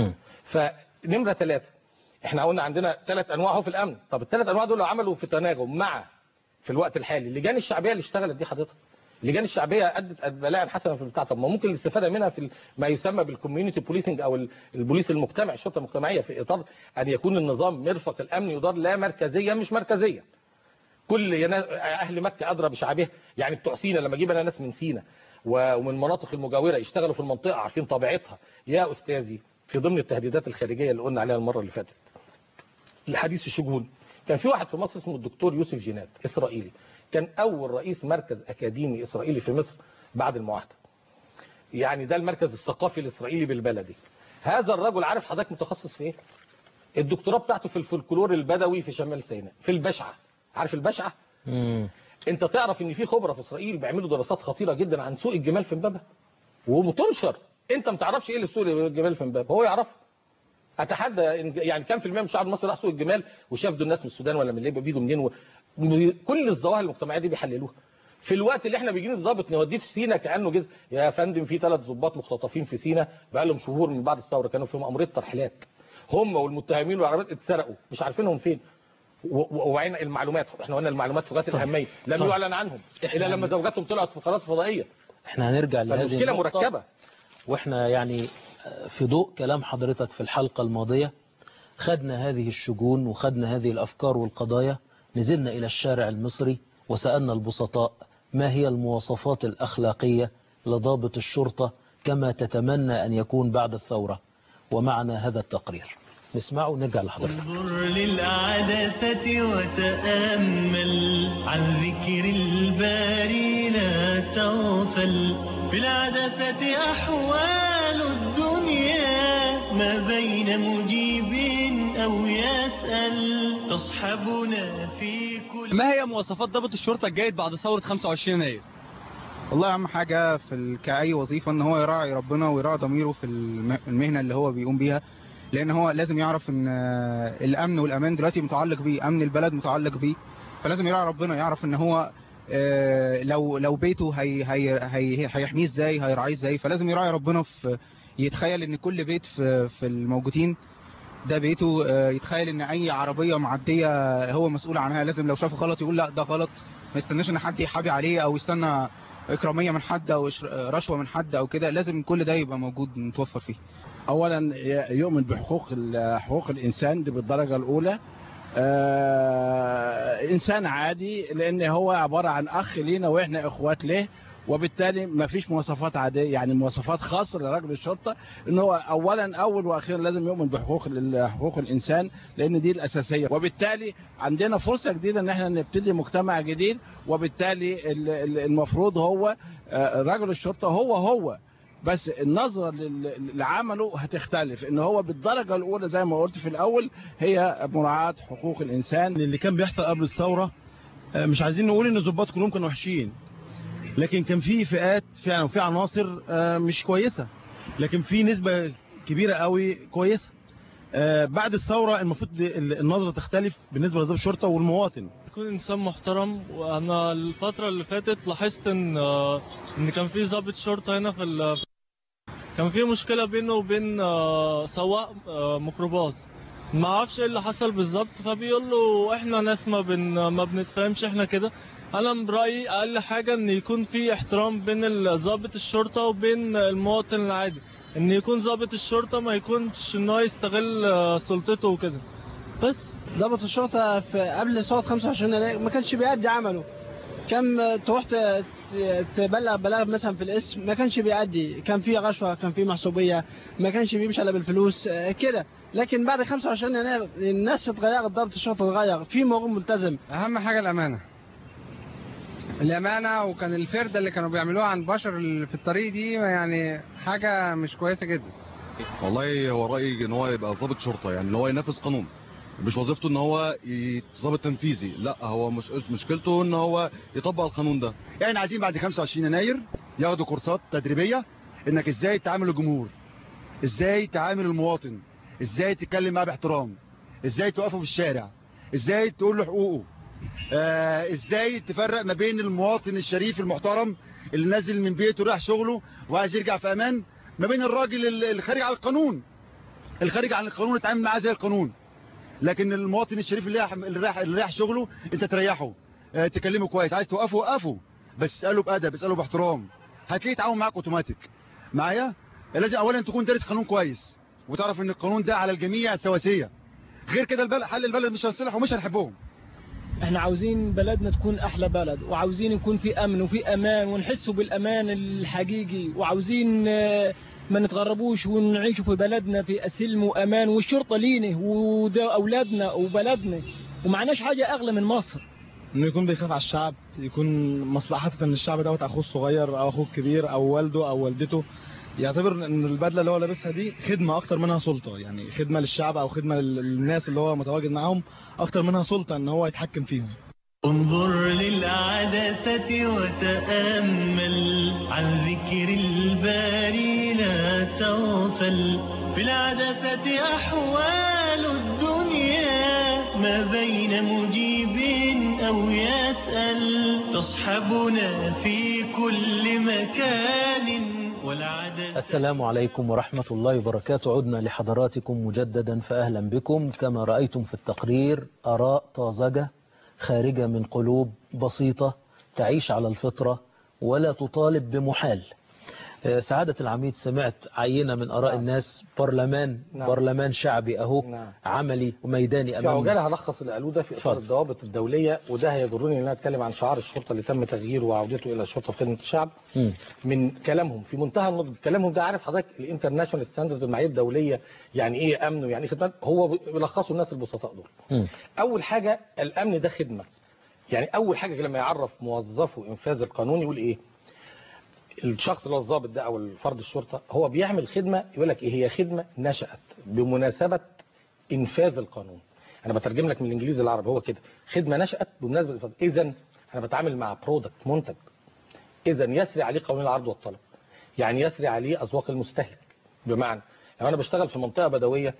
فنمره ثلاثة احنا قلنا عندنا ثلاث انواع اهو في الامن طب الثلاث انواع دول لو عملوا في تناغم مع في الوقت الحالي اللجان الشعبيه اللي اشتغلت دي حضرتك اللجان الشعبيه ادت بلاء حسنا في البتاع طب ما ممكن الاستفاده منها في ما يسمى بالكوميونتي بوليسنج او ال- البوليس المجتمع الشرطه المجتمعيه في اطار ان يكون النظام مرفق الامن يدار لا مركزيا مش مركزيا كل ينا- اهل مكه ادرى بشعبها يعني بتوع سينا لما اجيب انا ناس من سينا و- ومن المناطق المجاوره يشتغلوا في المنطقه عارفين طبيعتها يا استاذي في ضمن التهديدات الخارجيه اللي قلنا عليها المره اللي فاتت الحديث الشجون كان في واحد في مصر اسمه الدكتور يوسف جينات اسرائيلي كان اول رئيس مركز اكاديمي اسرائيلي في مصر بعد المعاهده يعني ده المركز الثقافي الاسرائيلي بالبلدي هذا الرجل عارف حضرتك متخصص في ايه الدكتوراه بتاعته في الفولكلور البدوي في شمال سيناء في البشعه عارف البشعه انت تعرف ان في خبراء في اسرائيل بيعملوا دراسات خطيره جدا عن سوق الجمال في امبابه وبتنشر انت ما تعرفش ايه اللي سوق الجمال في امبابه هو يعرف اتحدى إن- يعني كام في المية من الشعب المصري راح سوق الجمال وشاف دول الناس من السودان ولا من ليبيا بيجوا منين و... كل الظواهر المجتمعيه دي بيحللوها في الوقت اللي احنا بيجي ضابط نوديه في سينا كانه جزء يا فندم في ثلاث ضباط مختطفين في سينا بقى لهم شهور من بعد الثوره كانوا في مأموريه ترحيلات هم والمتهمين والعربيات اتسرقوا مش عارفينهم فين و- و- وعين المعلومات احنا قلنا المعلومات في غايه الاهميه لم طيب. يعلن عنهم الا لما زوجاتهم طلعت في قناه فضائيه احنا هنرجع لهذه فالمشكله النقطة. مركبه واحنا يعني في ضوء كلام حضرتك في الحلقة الماضية خدنا هذه الشجون وخدنا هذه الأفكار والقضايا نزلنا إلى الشارع المصري وسألنا البسطاء ما هي المواصفات الأخلاقية لضابط الشرطة كما تتمنى أن يكون بعد الثورة ومعنا هذا التقرير نسمعه ونرجع لحضرتك انظر للعدسة وتأمل عن ذكر الباري لا تغفل في العدسة أحوال الدنيا ما بين مجيب أو يسأل تصحبنا في كل ما هي مواصفات ضابط الشرطة الجيد بعد ثورة 25 يناير؟ والله اهم حاجه في ال- كاي وظيفه ان هو يراعي ربنا ويراعي ضميره في الم- المهنه اللي هو بيقوم بيها لان هو لازم يعرف ان آه، الامن والامان دلوقتي متعلق بيه امن البلد متعلق بيه فلازم يراعي ربنا يعرف ان هو آه، لو لو بيته هي هي هي هيحميه ازاي هيراعيه ازاي فلازم يراعي ربنا في يتخيل ان كل بيت في في الموجودين ده بيته آه، يتخيل ان اي عربيه معديه هو مسؤول عنها لازم لو شافه غلط يقول لا ده غلط ما يستناش ان حد يحابي عليه او يستنى اكراميه من حد او إش- رشوه من حد او كده لازم كل ده يبقى موجود متوفر فيه اولا يؤمن بحقوق ال- حقوق الانسان دي بالدرجه الاولى آه انسان عادي لان هو عباره عن اخ لينا واحنا اخوات له وبالتالي ما فيش مواصفات عاديه يعني مواصفات خاصه لرجل الشرطه ان هو اولا اول واخيرا لازم يؤمن بحقوق ال- حقوق الانسان لان دي الاساسيه وبالتالي عندنا فرصه جديده ان احنا نبتدي مجتمع جديد وبالتالي ال- ال- المفروض هو آه، رجل الشرطه هو هو بس النظرة لل- لعمله هتختلف ان هو بالدرجة الاولى زي ما قلت في الاول هي مراعاة حقوق الانسان اللي كان بيحصل قبل الثورة آه، مش عايزين نقول ان الضباط كلهم كانوا وحشين لكن كان في فئات فعلا وفي عناصر آه، مش كويسة لكن في نسبة كبيرة قوي كويسة آه، بعد الثورة المفروض ال- النظرة تختلف بالنسبة لضابط الشرطة والمواطن يكون انسان محترم وانا الفتره اللي فاتت لاحظت ان آه، ان كان في ضابط شرطه هنا في ال... كان في مشكله بينه وبين آه، سواق آه، ميكروباص ما اعرفش ايه اللي حصل بالظبط فبيقول له احنا ناس ما بن ما بنتفاهمش احنا كده انا برايي اقل حاجه ان يكون في احترام بين ال- ضابط الشرطه وبين المواطن العادي ان يكون ضابط الشرطه ما يكونش ان هو يستغل آه، سلطته وكده بس ضابط الشرطة في قبل ثورة 25 يناير ما كانش بيأدي عمله كان تروح ت- ت- تبلغ بلاغ مثلا في الاسم ما كانش بيأدي كان في رشوة كان في محسوبية ما كانش بيمشي الا بالفلوس آه، كده لكن بعد 25 يناير الناس اتغيرت ضابط الشرطة اتغير في مرور ملتزم اهم حاجه الامانه الامانه وكان الفرده اللي كانوا بيعملوها عن بشر اللي في الطريق دي يعني حاجه مش كويسه جدا والله هو رأيي ان هو يبقى ضابط شرطة يعني ان هو ينفذ قانون مش وظيفته ان هو ي- ضابط تنفيذي لا هو مش مشكلته ان هو يطبق القانون ده يعني عايزين بعد 25 يناير ياخدوا كورسات تدريبيه انك ازاي تعامل الجمهور ازاي تعامل المواطن ازاي تتكلم معاه باحترام ازاي توقفه في الشارع ازاي تقول له حقوقه آه ازاي تفرق ما بين المواطن الشريف المحترم اللي نازل من بيته رايح شغله وعايز يرجع في امان ما بين الراجل ال- الخارج عن القانون الخارج عن القانون يتعامل معاه زي القانون لكن المواطن الشريف اللي رايح اللي رايح اللي رايح شغله انت تريحه آه، تكلمه كويس عايز توقفه وقفه بس اساله بادب اساله باحترام هتلاقيه يتعاون معاك اوتوماتيك معايا لازم اولا تكون دارس قانون كويس وتعرف ان القانون ده على الجميع سواسيه غير كده البلد حل البلد مش هيصلح ومش هنحبهم احنا عاوزين بلدنا تكون احلى بلد وعاوزين يكون في امن وفي امان ونحسوا بالامان الحقيقي وعاوزين آه، ما نتغربوش ونعيشوا في بلدنا في سلم وامان والشرطه لينا وده اولادنا وبلدنا ومعناش حاجه اغلى من مصر انه يكون بيخاف على الشعب يكون مصلحته ان الشعب دوت اخوه الصغير او اخوه الكبير او والده او والدته يعتبر ان البدله اللي هو لابسها دي خدمه اكتر منها سلطه يعني خدمه للشعب او خدمه لل- للناس اللي هو متواجد معاهم اكتر منها سلطه ان هو يتحكم فيهم انظر للعدسة وتأمل عن ذكر الباري لا تغفل في العدسة أحوال الدنيا ما بين مجيب أو يسأل تصحبنا في كل مكان والعدسة السلام عليكم ورحمة الله وبركاته عدنا لحضراتكم مجددا فأهلا بكم كما رأيتم في التقرير آراء طازجة خارجة من قلوب بسيطة تعيش على الفطرة ولا تطالب بمحال آه، سعادة العميد سمعت عينة من آراء الناس برلمان نعم. برلمان شعبي أهو نعم. عملي وميداني في أمامنا عجالة هلخص اللي قالوه ده في اطار اتفضل. الضوابط الدوليه وده هيجرني ان انا اتكلم عن شعار الشرطه اللي تم تغييره وعودته الى الشرطه في خدمه الشعب مم. من كلامهم في منتهى النضج كلامهم ده عارف حضرتك الانترناشونال ستاندرد المعايير الدوليه يعني ايه امن ويعني ايه خدمه هو بيلخصوا الناس البسطاء دول مم. اول حاجه الامن ده خدمه يعني اول حاجه لما يعرف موظفه انفاذ القانون يقول ايه الشخص اللي هو الضابط ده او الفرد الشرطه هو بيعمل خدمه يقول لك ايه هي خدمه نشات بمناسبه انفاذ القانون انا بترجم لك من الانجليزي للعربي هو كده خدمه نشات بمناسبه الانفاذ اذا انا بتعامل مع برودكت منتج اذا يسري عليه قانون العرض والطلب يعني يسري عليه اذواق المستهلك بمعنى لو انا بشتغل في منطقه بدويه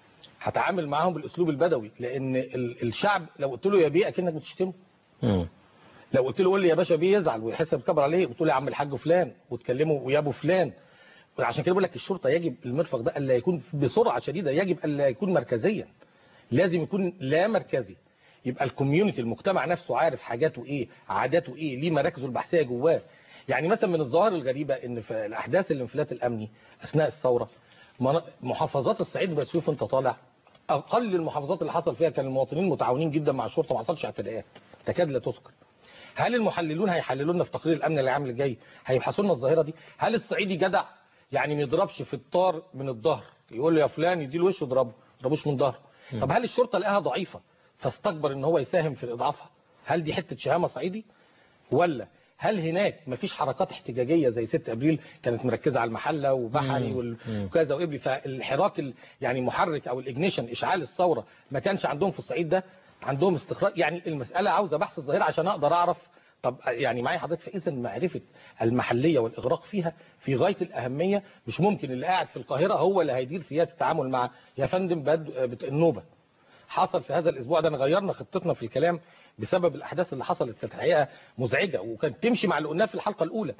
هتعامل معاهم بالاسلوب البدوي لان ال- الشعب لو قلت له يا بيه اكنك بتشتمه مم. لو قلت له قول لي يا باشا بيه يزعل ويحس بكبر عليه وتقول يا عم الحاج فلان وتكلمه ويا ابو فلان عشان كده بقول لك الشرطه يجب المرفق ده الا يكون بسرعه شديده يجب الا يكون مركزيا لازم يكون لا مركزي يبقى الكوميونتي المجتمع نفسه عارف حاجاته ايه عاداته ايه ليه مراكزه البحثيه جواه يعني مثلا من الظواهر الغريبه ان في الاحداث الانفلات الامني اثناء الثوره منا- محافظات الصعيد بقى شوف انت طالع اقل المحافظات اللي حصل فيها كان المواطنين متعاونين جدا مع الشرطه ما حصلش اعتداءات تكاد لا تذكر هل المحللون هيحللوا لنا في تقرير الامن العام اللي جاي هيبحثوا لنا الظاهره دي هل الصعيدي جدع يعني ما يضربش في الطار من الظهر يقول له يا فلان يديله وش يضربه ما يضربوش من ظهره طب هل الشرطه لقاها ضعيفه فاستكبر ان هو يساهم في اضعافها هل دي حته شهامه صعيدي ولا هل هناك مفيش حركات احتجاجيه زي 6 ابريل كانت مركزه على المحله وبحري مم. وال- مم. وكذا وابري فالحراك ال- يعني محرك او الاجنيشن اشعال الثوره ما كانش عندهم في الصعيد ده عندهم استخراج يعني المساله عاوزه بحث الظاهره عشان اقدر اعرف طب يعني معايا حضرتك فاذا معرفه المحليه والاغراق فيها في غايه الاهميه مش ممكن اللي قاعد في القاهره هو اللي هيدير سياسه التعامل مع يا فندم بد... بت- النوبه حصل في هذا الاسبوع ده أنا غيرنا خطتنا في الكلام بسبب الاحداث اللي حصلت كانت الحقيقه مزعجه وكانت تمشي مع اللي قلناه في الحلقه الاولى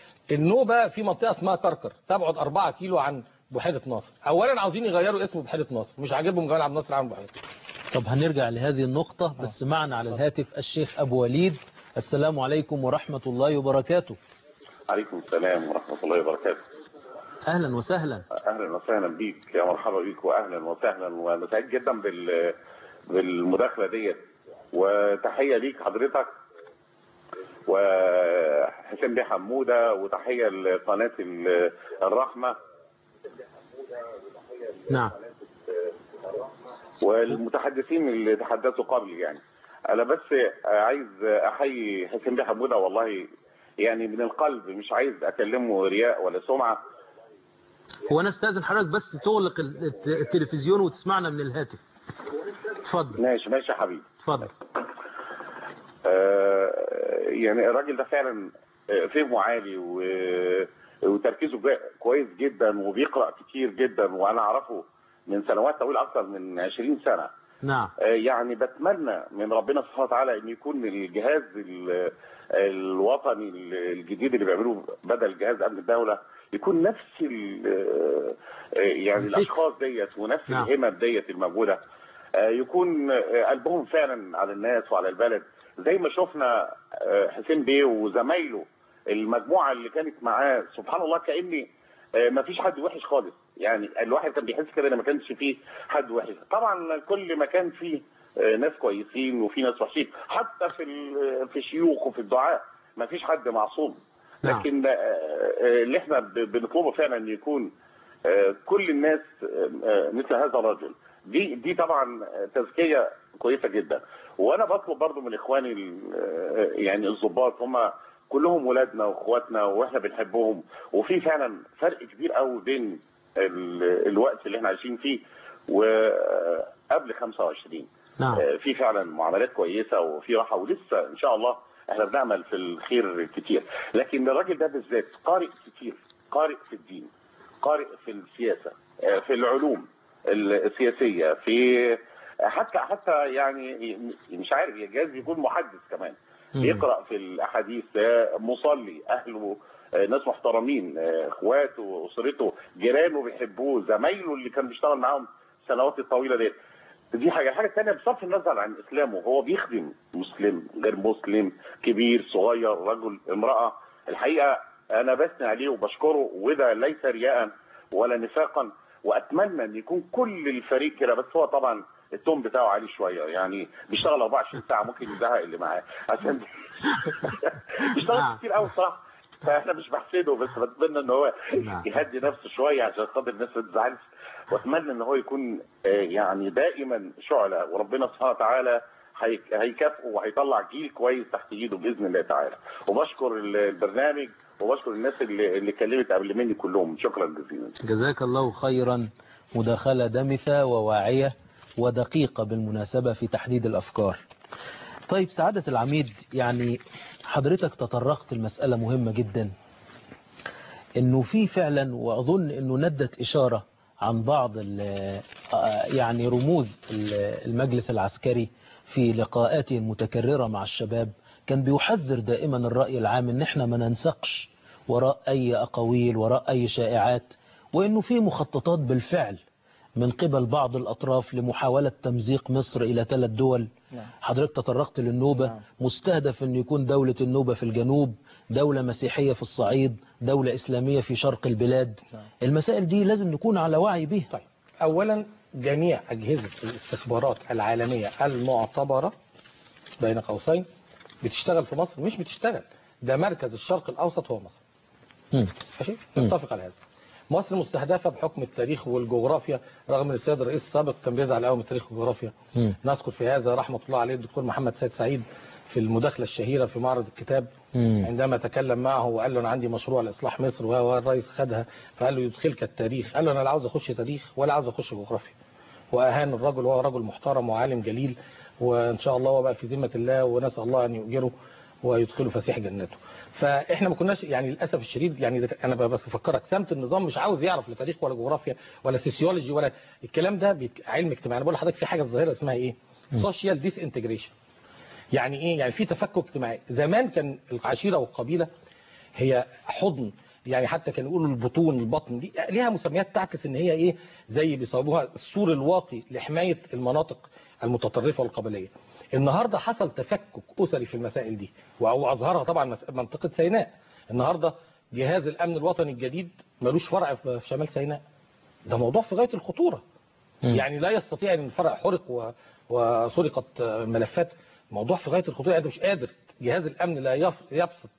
النوبه في منطقه اسمها كركر تبعد 4 كيلو عن بحيره ناصر اولا عاوزين يغيروا اسم بحيره ناصر مش عاجبهم جمال عبد الناصر عن بحيره طب هنرجع لهذه النقطة بس معنا على الهاتف الشيخ أبو وليد السلام عليكم ورحمة الله وبركاته عليكم السلام ورحمة الله وبركاته أهلا وسهلا أهلا وسهلا بيك يا مرحبا بيك وأهلا وسهلا وأنا سعيد جدا بال بالمداخلة ديت وتحية ليك حضرتك وحسين بيه حمودة وتحية لقناة ال- الرحمة نعم والمتحدثين اللي تحدثوا قبلي يعني انا بس عايز احيي حسين بيه حموده والله يعني من القلب مش عايز اكلمه رياء ولا سمعه هو أنا استاذن حضرتك بس تغلق ال- الت- التلفزيون وتسمعنا من الهاتف اتفضل ماشي ماشي يا حبيبي اتفضل آه يعني الراجل ده فعلا آه، فهمه عالي و- وتركيزه جا- كويس جدا وبيقرا كتير جدا وانا اعرفه من سنوات طويله اكثر من 20 سنه نعم آه، يعني بتمنى من ربنا سبحانه وتعالى ان يكون الجهاز ال- الوطني الجديد اللي بيعملوه بدل جهاز امن الدوله يكون نفس ال- آه، يعني الفكر. الاشخاص ديت ونفس نعم. الهمم ديت الموجوده آه، يكون آه، قلبهم فعلا على الناس وعلى البلد زي ما شفنا آه، حسين بيه وزمايله المجموعه اللي كانت معاه سبحان الله كاني آه، ما فيش حد وحش خالص يعني الواحد كان بيحس كده ان ما كانش فيه حد وحش طبعا كل مكان فيه آه، ناس كويسين وفي ناس وحشين حتى في ال- في الشيوخ وفي الدعاء ما فيش حد معصوم نعم. لكن آه، آه، اللي احنا ب- بنطلبه فعلا ان يكون آه، كل الناس آه، آه، مثل هذا الرجل دي دي طبعا تزكيه كويسه جدا وانا بطلب برضو من اخواني ال- آه، يعني الضباط هم كلهم ولادنا واخواتنا واحنا بنحبهم وفي فعلا فرق كبير قوي بين ال- الوقت اللي احنا عايشين فيه وقبل 25 نعم آه، في فعلا معاملات كويسه وفي راحه ولسه ان شاء الله احنا بنعمل في الخير كتير لكن الراجل ده بالذات قارئ كتير قارئ في الدين قارئ في السياسه آه، في العلوم السياسيه في حتى حتى يعني مش عارف يجاز يكون محدث كمان آه، بيقرا في الاحاديث آه، مصلي اهله آه، ناس محترمين آه، اخواته اسرته جيرانه بيحبوه زمايله اللي كان بيشتغل معاهم السنوات الطويله ديت دي حاجه الحاجه الثانيه بصرف النظر عن اسلامه هو بيخدم مسلم غير مسلم كبير صغير رجل امراه الحقيقه انا بثني عليه وبشكره وده ليس رياء ولا نفاقا واتمنى ان يكون كل الفريق كده بس هو طبعا التون بتاعه عالي شويه يعني بيشتغل 24 ساعه ممكن يزهق اللي معاه عشان بيشتغل كتير قوي صح فاحنا مش بحسده بس بتمنى ان هو يهدي نفسه شويه عشان خاطر الناس ما تزعلش واتمنى ان هو يكون آه، يعني دائما شعله وربنا سبحانه وتعالى هيك- هيكافئه وهيطلع جيل كويس تحت ايده باذن الله تعالى وبشكر ال- البرنامج وبشكر الناس اللي اللي اتكلمت قبل مني كلهم شكرا جزيلا جزاك الله خيرا مداخلة دمثة وواعية ودقيقة بالمناسبة في تحديد الأفكار طيب سعادة العميد يعني حضرتك تطرقت المسألة مهمة جدا انه في فعلا واظن انه ندت اشارة عن بعض ال- آه يعني رموز ال- المجلس العسكري في لقاءاته المتكررة مع الشباب كان بيحذر دائما الرأي العام ان احنا ما ننسقش وراء اي اقاويل وراء اي شائعات وانه في مخططات بالفعل من قبل بعض الاطراف لمحاولة تمزيق مصر الى ثلاث دول حضرتك تطرقت للنوبة مستهدف أن يكون دولة النوبة في الجنوب دولة مسيحية في الصعيد دولة إسلامية في شرق البلاد المسائل دي لازم نكون على وعي بيها طيب أولا جميع أجهزة الاستخبارات العالمية المعتبرة بين قوسين بتشتغل في مصر مش بتشتغل ده مركز الشرق الأوسط هو مصر ماشي نتفق على هذا مصر مستهدفة بحكم التاريخ والجغرافيا رغم ان السيد الرئيس السابق كان بيزعل قوي من التاريخ والجغرافيا نذكر في هذا رحمة الله عليه الدكتور محمد سيد سعيد في المداخلة الشهيرة في معرض الكتاب عندما تكلم معه وقال له انا عندي مشروع لاصلاح مصر والرئيس خدها فقال له يدخلك التاريخ قال له انا لا عاوز اخش تاريخ ولا عاوز اخش جغرافيا واهان الرجل وهو رجل محترم وعالم جليل وان شاء الله هو بقى في ذمه الله ونسال الله ان يؤجره ويدخله فسيح جناته فاحنا ما كناش يعني للاسف الشديد يعني ده انا بس بفكرك سمت النظام مش عاوز يعرف لا تاريخ ولا جغرافيا ولا سيسيولوجي ولا الكلام ده بيك- علم اجتماعي انا بقول لحضرتك في حاجه ظاهره اسمها ايه سوشيال ديس انتجريشن يعني ايه يعني في تفكك اجتماعي زمان كان العشيره والقبيله هي حضن يعني حتى كانوا يقولوا البطون البطن دي ليها مسميات تعكس ان هي ايه زي بيصابوها السور الواقي لحمايه المناطق المتطرفه والقبليه النهارده حصل تفكك اسري في المسائل دي واظهرها طبعا مس- منطقه سيناء النهارده جهاز الامن الوطني الجديد ملوش فرع في في شمال سيناء ده موضوع في غايه الخطوره يعني لا يستطيع ان الفرع حرق و... وسرقت ملفات موضوع في غايه الخطوره انت مش قادر جهاز الامن لا يف- يبسط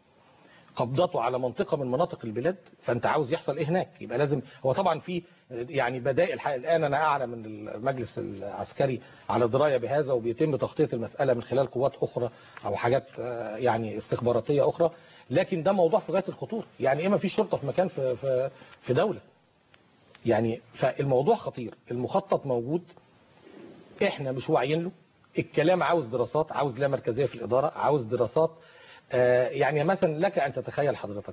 قبضته على منطقة من مناطق البلاد فانت عاوز يحصل ايه هناك يبقى لازم هو طبعا في يعني بدائل حق الان انا اعلم من المجلس العسكري على دراية بهذا وبيتم تغطية المسألة من خلال قوات اخرى او حاجات آه، يعني استخباراتية اخرى لكن ده موضوع في غاية الخطورة يعني ايه ما في شرطة في مكان في في في دولة يعني فالموضوع خطير المخطط موجود احنا مش واعيين له الكلام عاوز دراسات عاوز لا مركزية في الإدارة عاوز دراسات آه، يعني مثلا لك أن تتخيل حضرتك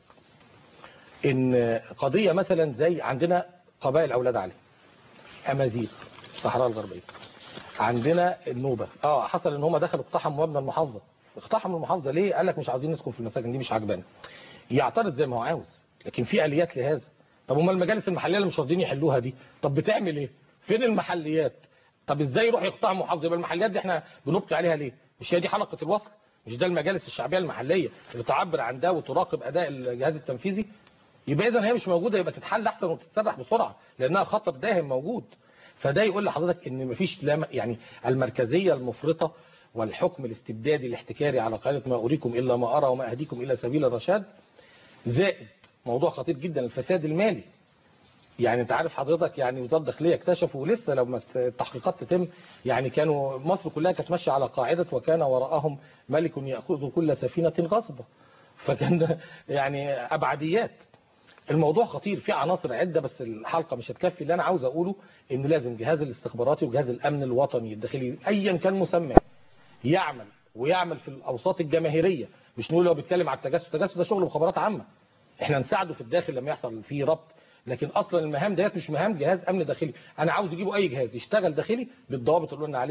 إن قضية مثلا زي عندنا قبائل أولاد علي أمازيغ الصحراء الغربية عندنا النوبة اه حصل ان هم دخلوا اقتحموا مبنى المحافظة اقتحموا المحافظة ليه قال لك مش عاوزين نسكن في المساكن دي مش عاجبانا يعترض زي ما هو عاوز لكن في اليات لهذا طب امال المجالس المحليه اللي مش راضيين يحلوها دي طب بتعمل ايه فين المحليات طب ازاي يروح يقطع محافظه يبقى المحليات دي احنا بنبقي عليها ليه مش هي دي حلقه الوصل مش ده المجالس الشعبيه المحليه اللي تعبر عن ده وتراقب اداء الجهاز التنفيذي يبقى اذا هي مش موجوده يبقى تتحل احسن وتتسرح بسرعه لانها خطر داهم موجود فده يقول لحضرتك ان مفيش لا يعني المركزيه المفرطه والحكم الاستبدادي الاحتكاري على قاعده ما اريكم الا ما ارى وما اهديكم الى سبيل الرشاد زائد موضوع خطير جدا الفساد المالي يعني انت عارف حضرتك يعني وزاره الداخليه اكتشفوا لسه لما التحقيقات تتم يعني كانوا مصر كلها كانت ماشيه على قاعده وكان وراءهم ملك ياخذ كل سفينه غصبا فكان يعني ابعديات الموضوع خطير في عناصر عده بس الحلقه مش هتكفي اللي انا عاوز اقوله ان لازم جهاز الاستخباراتي وجهاز الامن الوطني الداخلي ايا كان مسمى يعمل ويعمل في الاوساط الجماهيريه مش نقول هو بيتكلم على التجسس التجسس ده شغل مخابرات عامه احنا نساعده في الداخل لما يحصل فيه ربط لكن اصلا المهام ديت مش مهام جهاز امن داخلي انا عاوز اجيبه اي جهاز يشتغل داخلي بالضوابط اللي قلنا عليها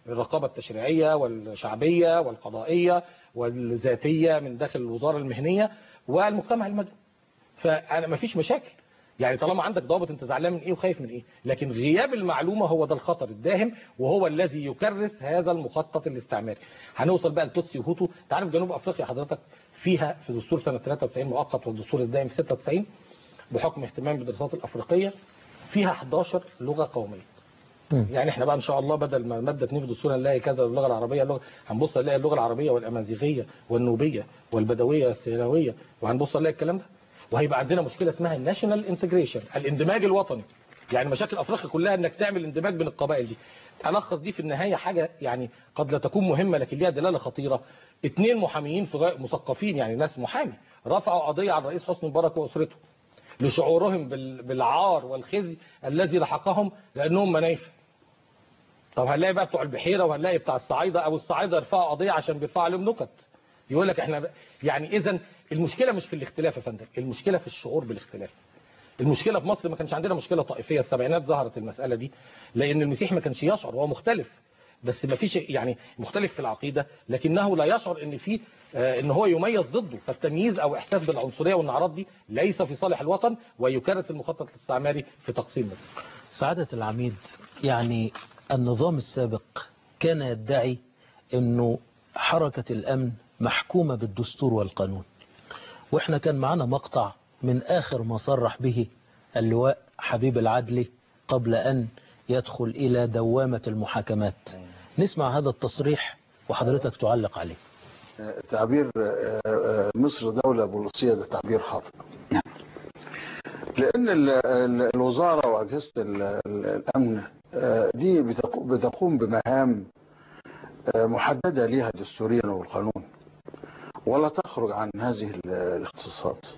الرقابه التشريعيه والشعبيه والقضائيه والذاتيه من داخل الوزاره المهنيه والمجتمع المدني فانا ما فيش مشاكل يعني طالما عندك ضابط انت زعلان من ايه وخايف من ايه لكن غياب المعلومه هو ده الخطر الداهم وهو الذي يكرس هذا المخطط الاستعماري هنوصل بقى لتوتسي وهوتو تعرف جنوب افريقيا حضرتك فيها في دستور سنه 93 مؤقت والدستور الدائم في 96 بحكم اهتمام بالدراسات الافريقيه فيها 11 لغه قوميه يعني احنا بقى ان شاء الله بدل ما ماده 2 في الدستور نلاقي كذا اللغه العربيه اللغة هنبص نلاقي اللغه العربيه والامازيغيه والنوبيه والبدويه السيراويه وهنبص نلاقي الكلام ده وهيبقى عندنا مشكله اسمها الناشونال انتجريشن الاندماج الوطني يعني مشاكل افريقيا كلها انك تعمل اندماج بين القبائل دي الخص دي في النهايه حاجه يعني قد لا تكون مهمه لكن ليها دلاله خطيره اثنين محاميين في غاية مثقفين يعني ناس محامي رفعوا قضيه على الرئيس حسني مبارك واسرته لشعورهم بال- بالعار والخزي الذي لحقهم لانهم منايفه طب هنلاقي بقى بتوع البحيره وهنلاقي بتاع الصعايده او الصعايده يرفعوا قضيه عشان بيرفعوا عليهم نكت يقول لك احنا ب... يعني اذا المشكله مش في الاختلاف يا فندم المشكله في الشعور بالاختلاف المشكله في مصر ما كانش عندنا مشكله طائفيه السبعينات ظهرت المساله دي لان المسيح ما كانش يشعر هو مختلف بس ما فيش يعني مختلف في العقيده لكنه لا يشعر ان في آه، ان هو يميز ضده فالتمييز او احساس بالعنصريه والنعرات دي ليس في صالح الوطن ويكرس المخطط الاستعماري في تقسيم مصر سعادة العميد يعني النظام السابق كان يدعي أنه حركة الأمن محكومة بالدستور والقانون وإحنا كان معنا مقطع من آخر ما صرح به اللواء حبيب العدلي قبل أن يدخل إلى دوامة المحاكمات نسمع هذا التصريح وحضرتك تعلق عليه تعبير آه، آه، مصر دولة بوليسية ده تعبير خاطئ لأن ال- ال- الوزارة وأجهزة ال- ال- الأمن آه، دي بتقو- بتقوم بمهام آه، محددة ليها دستوريا والقانون ولا تخرج عن هذه ال- الاختصاصات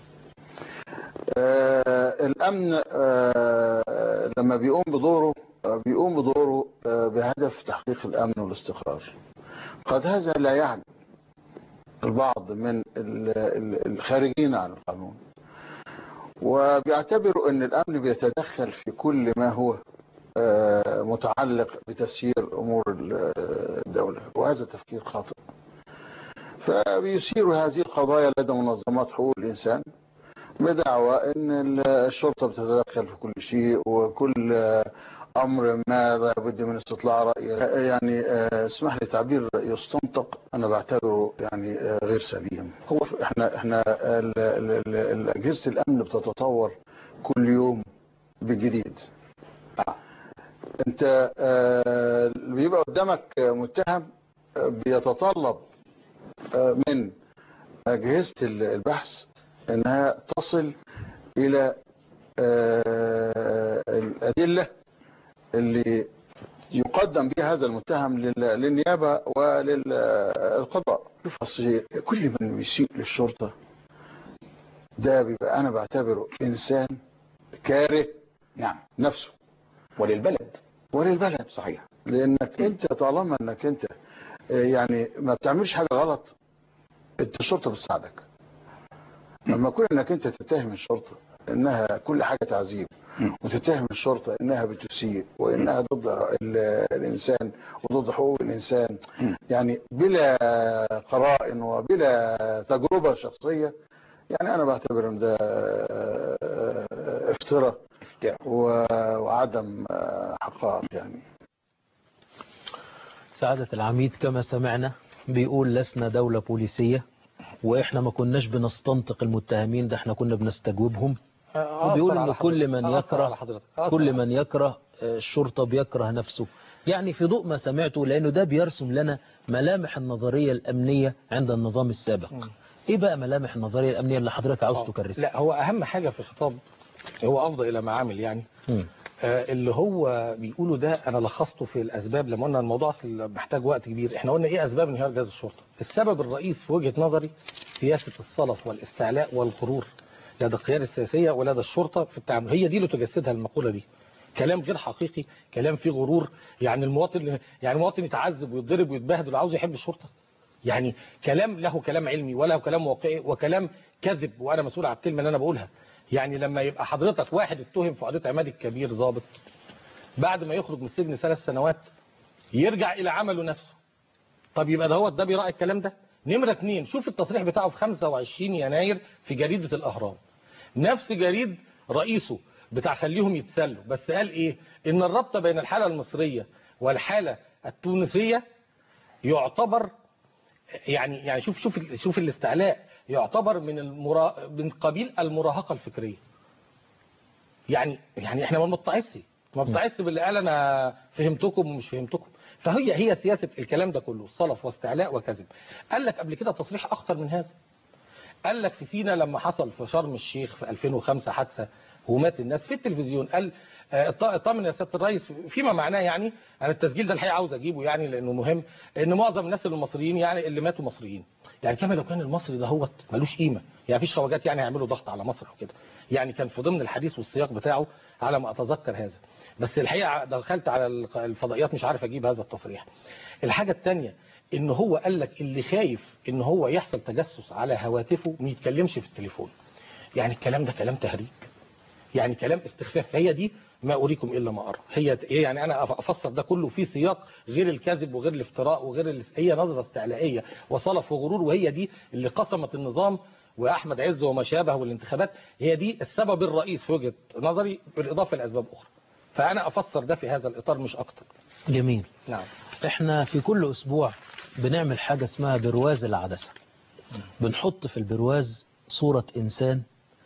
آه، الأمن آه، لما بيقوم بدوره آه، بيقوم بدوره آه، بهدف تحقيق الأمن والاستقرار قد هذا لا يعني البعض من ال- ال- الخارجين عن القانون وبيعتبروا ان الامن بيتدخل في كل ما هو آه، متعلق بتسيير امور ال- الدوله وهذا تفكير خاطئ فبيثيروا هذه القضايا لدى منظمات حقوق الانسان بدعوى ان ال- الشرطه بتتدخل في كل شيء وكل آه، امر ما لابد من استطلاع راي يعني آه، اسمح لي تعبير يستنطق انا بعتبره يعني آه، غير سليم هو احنا احنا ال- ال- ال- اجهزه الامن بتتطور كل يوم بجديد انت آه، بيبقى قدامك متهم آه، بيتطلب آه، من اجهزه البحث انها تصل الى آه، الادله اللي يقدم بها هذا المتهم لل- للنيابه وللقضاء شوف أصل كل من بيسيء للشرطه ده بيبقى انا بعتبره انسان كاره نعم نفسه وللبلد وللبلد صحيح لانك انت طالما انك انت آه، يعني ما بتعملش حاجه غلط انت الشرطه بتساعدك لما يكون انك انت تتهم الشرطه انها كل حاجه تعذيب وتتهم الشرطه انها بتسيء وانها ضد ال- الانسان وضد حقوق الانسان يعني بلا قرائن وبلا تجربه شخصيه يعني انا بعتبر ان ده آه، افتراء و- وعدم آه، حقائق يعني سعادة العميد كما سمعنا بيقول لسنا دولة بوليسية وإحنا ما كناش بنستنطق المتهمين ده إحنا كنا بنستجوبهم آه، وبيقول أثر إن على كل من حضرتك. أثر على يكره حضرتك. أثر كل على من يكره آه، الشرطة بيكره نفسه يعني في ضوء ما سمعته لأنه ده بيرسم لنا ملامح النظرية الأمنية عند النظام السابق إيه بقى ملامح النظرية الأمنية اللي حضرتك عاوز تكرسها لا هو اهم حاجه في الخطاب هو افضل الى معامل يعني مم. آه، اللي هو بيقوله ده انا لخصته في الاسباب لما قلنا الموضوع اصل محتاج وقت كبير احنا قلنا ايه اسباب انهيار جهاز الشرطه السبب الرئيس في وجهه نظري سياسه الصلف والاستعلاء والغرور لدى القياده السياسيه ولدى الشرطه في التعامل هي دي اللي تجسدها المقوله دي كلام غير حقيقي كلام فيه غرور يعني المواطن يعني المواطن يتعذب ويتضرب ويتبهدل وعاوز يحب الشرطه يعني كلام له كلام علمي وله كلام واقعي وكلام كذب وانا مسؤول على الكلمه اللي انا بقولها يعني لما يبقى حضرتك واحد اتهم في قضيه عماد الكبير ضابط بعد ما يخرج من السجن ثلاث سنوات يرجع الى عمله نفسه طب يبقى ده هو ده بيراعي الكلام ده نمره اتنين شوف التصريح بتاعه في 25 يناير في جريده الاهرام نفس جريد رئيسه بتاع خليهم يتسلوا بس قال ايه ان الربط بين الحاله المصريه والحاله التونسيه يعتبر يعني يعني شوف شوف شوف الاستعلاء يعتبر من المرا... من قبيل المراهقه الفكريه يعني يعني احنا ما بنتعسي ما بنتعسي باللي قال انا فهمتكم ومش فهمتكم فهي هي سياسه الكلام ده كله صلف واستعلاء وكذب قال لك قبل كده تصريح اخطر من هذا قال لك في سينا لما حصل في شرم الشيخ في 2005 حادثه ومات الناس في التلفزيون قال آه، ط- طمن يا سياده الرئيس فيما معناه يعني انا التسجيل ده الحقيقه عاوز اجيبه يعني لانه مهم ان معظم الناس المصريين يعني اللي ماتوا مصريين يعني كما لو كان المصري ده هو ملوش قيمه يعني مفيش خواجات يعني هيعملوا ضغط على مصر او كده يعني كان في ضمن الحديث والسياق بتاعه على ما اتذكر هذا بس الحقيقه دخلت على الق- الفضائيات مش عارف اجيب هذا التصريح الحاجه الثانيه ان هو قال لك اللي خايف ان هو يحصل تجسس على هواتفه ما يتكلمش في التليفون يعني الكلام ده كلام تهريج يعني كلام استخفاف هي دي ما أريكم إلا ما أرى هي يعني أنا أف- أفسر ده كله في سياق غير الكذب وغير الافتراء وغير ال- هي نظرة استعلائية وصلف وغرور وهي دي اللي قسمت النظام وأحمد عز وما شابه والانتخابات هي دي السبب الرئيس في وجهة نظري بالإضافة لأسباب أخرى فأنا أفسر ده في هذا الإطار مش أكتر جميل نعم احنا في كل اسبوع بنعمل حاجة اسمها برواز العدسة بنحط في البرواز صورة انسان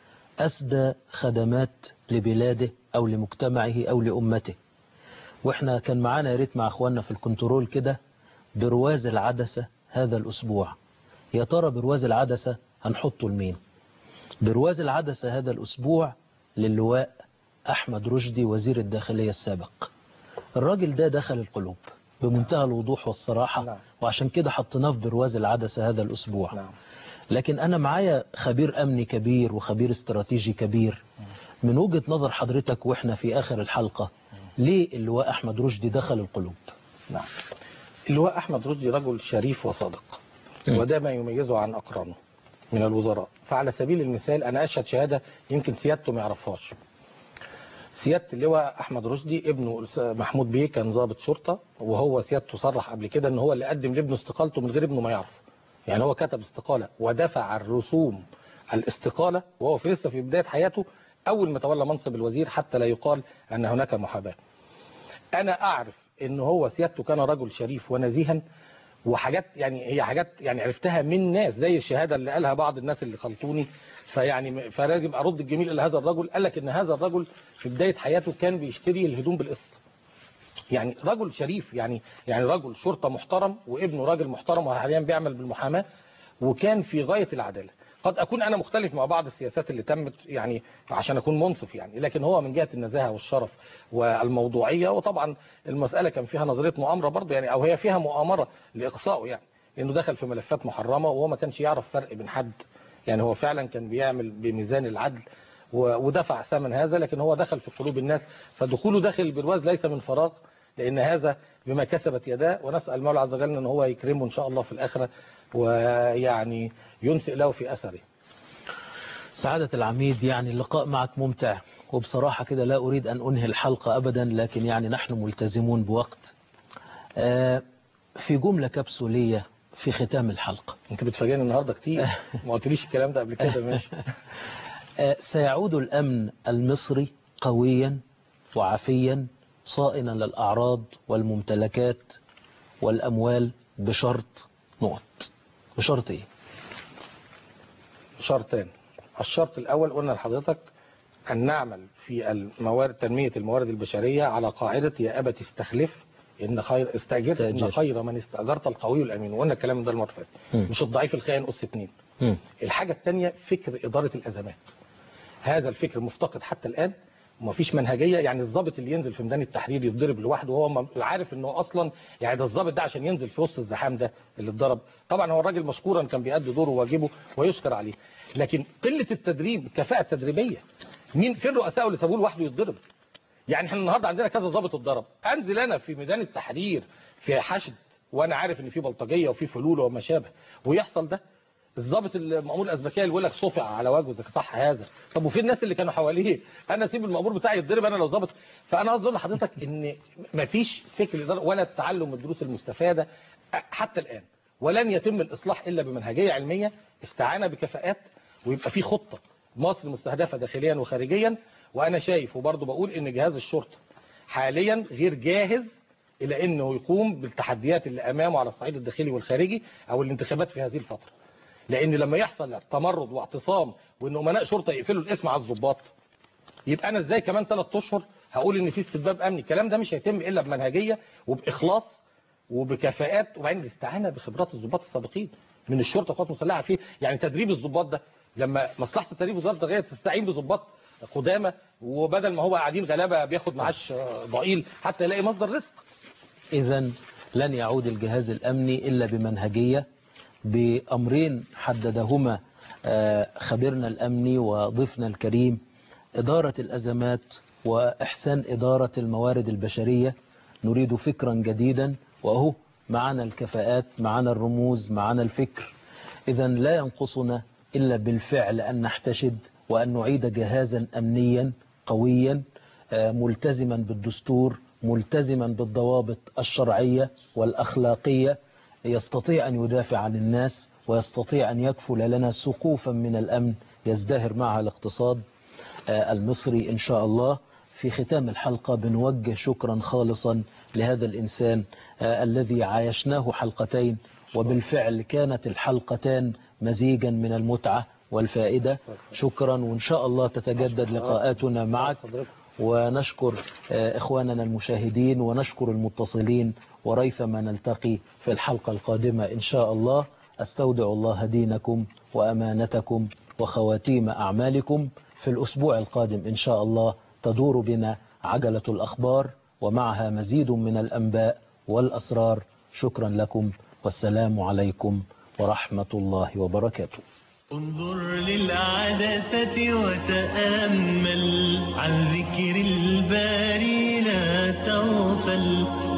اسدى خدمات لبلاده او لمجتمعه او لامته واحنا كان معانا يا ريت مع اخواننا في الكنترول كده برواز العدسة هذا الاسبوع يا ترى برواز العدسة هنحطه لمين برواز العدسة هذا الاسبوع للواء احمد رشدي وزير الداخلية السابق الراجل ده دخل القلوب بمنتهى الوضوح والصراحة وعشان كده حطيناه في برواز العدسة هذا الأسبوع لكن أنا معايا خبير أمني كبير وخبير استراتيجي كبير من وجهة نظر حضرتك وإحنا في آخر الحلقة ليه اللواء أحمد رشدي دخل القلوب نعم اللواء أحمد رشدي رجل شريف وصادق وده ما يميزه عن أقرانه من الوزراء فعلى سبيل المثال أنا أشهد شهادة يمكن سيادته ما يعرفهاش سيادة اللواء أحمد رشدي ابنه محمود بيه كان ضابط شرطة وهو سيادته صرح قبل كده ان هو اللي قدم لابنه استقالته من غير ابنه ما يعرف يعني هو كتب استقالة ودفع الرسوم الاستقالة وهو في لسه في بداية حياته أول ما تولى منصب الوزير حتى لا يقال أن هناك محاباة أنا أعرف ان هو سيادته كان رجل شريف ونزيها وحاجات يعني هي حاجات يعني عرفتها من ناس زي الشهاده اللي قالها بعض الناس اللي خلطوني فيعني فلازم ارد الجميل الى هذا الرجل قال لك ان هذا الرجل في بدايه حياته كان بيشتري الهدوم بالقسط يعني رجل شريف يعني يعني رجل شرطه محترم وابنه راجل محترم وحاليا بيعمل بالمحاماه وكان في غايه العداله قد اكون انا مختلف مع بعض السياسات اللي تمت يعني عشان اكون منصف يعني لكن هو من جهه النزاهه والشرف والموضوعيه وطبعا المساله كان فيها نظريه مؤامره برضه يعني او هي فيها مؤامره لاقصائه يعني انه دخل في ملفات محرمه وهو ما كانش يعرف فرق بين حد يعني هو فعلا كان بيعمل بميزان العدل و- ودفع ثمن هذا لكن هو دخل في قلوب الناس فدخوله داخل البرواز ليس من فراغ لان هذا بما كسبت يداه ونسال المولى عز وجل ان هو يكرمه ان شاء الله في الاخره ويعني ينسئ له في اثره سعادة العميد يعني اللقاء معك ممتع وبصراحة كده لا أريد أن أنهي الحلقة أبدا لكن يعني نحن ملتزمون بوقت آه، في جملة كبسولية في ختام الحلقة انت بتفاجئني النهارده كتير ما قلتليش الكلام ده قبل كده ماشي آه، سيعود الأمن المصري قويا وعافيا صائنا للأعراض والممتلكات والأموال بشرط نقط بشرط إيه؟ شرطين الشرط الأول قلنا لحضرتك أن نعمل في الموارد تنمية الموارد البشرية على قاعدة يا أبت استخلف إن خير استأجر إن خير من استأجرت القوي الأمين وقلنا الكلام ده المرة اللي فاتت مش الضعيف الخائن أس اتنين الحاجة الثانية فكر إدارة الأزمات هذا الفكر مفتقد حتى الآن ومفيش منهجيه يعني الضابط اللي ينزل في ميدان التحرير يتضرب لوحده وهو م- عارف ان هو اصلا يعني ده الضابط ده عشان ينزل في وسط الزحام ده اللي اتضرب طبعا هو الراجل مشكورا كان بيأدي دوره وواجبه ويشكر عليه لكن قله التدريب كفاءه تدريبيه مين فين رؤسائه اللي سابوه لوحده يتضرب يعني احنا النهارده عندنا كذا ضابط اتضرب انزل انا في ميدان التحرير في حشد وانا عارف ان في بلطجيه وفي فلول وما شابه ويحصل ده الضابط المأمور الأزبكية اللي بيقول لك صفع على وجهه إذا صح هذا طب وفي الناس اللي كانوا حواليه أنا أسيب المأمور بتاعي يتضرب أنا لو ضابط فأنا قصدي أقول لحضرتك إن مفيش فكر إدارة ولا تعلم الدروس المستفادة حتى الآن ولن يتم الإصلاح إلا بمنهجية علمية استعانة بكفاءات ويبقى في خطة مصر مستهدفة داخليا وخارجيا وأنا شايف وبرضه بقول إن جهاز الشرطة حاليا غير جاهز إلى أنه يقوم بالتحديات اللي أمامه على الصعيد الداخلي والخارجي أو الانتخابات في هذه الفترة لأن لما يحصل تمرد واعتصام وأن أمناء شرطة يقفلوا الاسم على الضباط يبقى أنا إزاي كمان ثلاث أشهر هقول إن في استتباب أمني الكلام ده مش هيتم إلا بمنهجية وبإخلاص وبكفاءات وبعدين الاستعانة بخبرات الضباط السابقين من الشرطة والقوات المسلحة فيه يعني تدريب الضباط ده لما مصلحة التدريب وزارة الداخلية تستعين بضباط قدامى وبدل ما هو قاعدين غلابة بياخد معاش ضئيل حتى يلاقي مصدر رزق إذا لن يعود الجهاز الأمني إلا بمنهجية بأمرين حددهما آه، خبيرنا الأمني وضيفنا الكريم إدارة الأزمات وإحسان إدارة الموارد البشرية نريد فكرا جديدا وأهو معنا الكفاءات معنا الرموز معنا الفكر إذا لا ينقصنا إلا بالفعل أن نحتشد وأن نعيد جهازا أمنيا قويا آه، ملتزما بالدستور ملتزما بالضوابط الشرعية والأخلاقية يستطيع أن يدافع عن الناس ويستطيع أن يكفل لنا سقوفا من الأمن يزدهر معها الاقتصاد آه، المصري إن شاء الله في ختام الحلقة بنوجه شكرا خالصا لهذا الإنسان آه، الذي عايشناه حلقتين وبالفعل كانت الحلقتان مزيجا من المتعة والفائدة شكرا وإن شاء الله تتجدد لقاءاتنا معك ونشكر آه، إخواننا المشاهدين ونشكر المتصلين وريثما نلتقي في الحلقة القادمة إن شاء الله أستودع الله دينكم وأمانتكم وخواتيم أعمالكم في الأسبوع القادم إن شاء الله تدور بنا عجلة الأخبار ومعها مزيد من الأنباء والأسرار شكرا لكم والسلام عليكم ورحمة الله وبركاته انظر للعدسة وتأمل عن ذكر الباري لا تغفل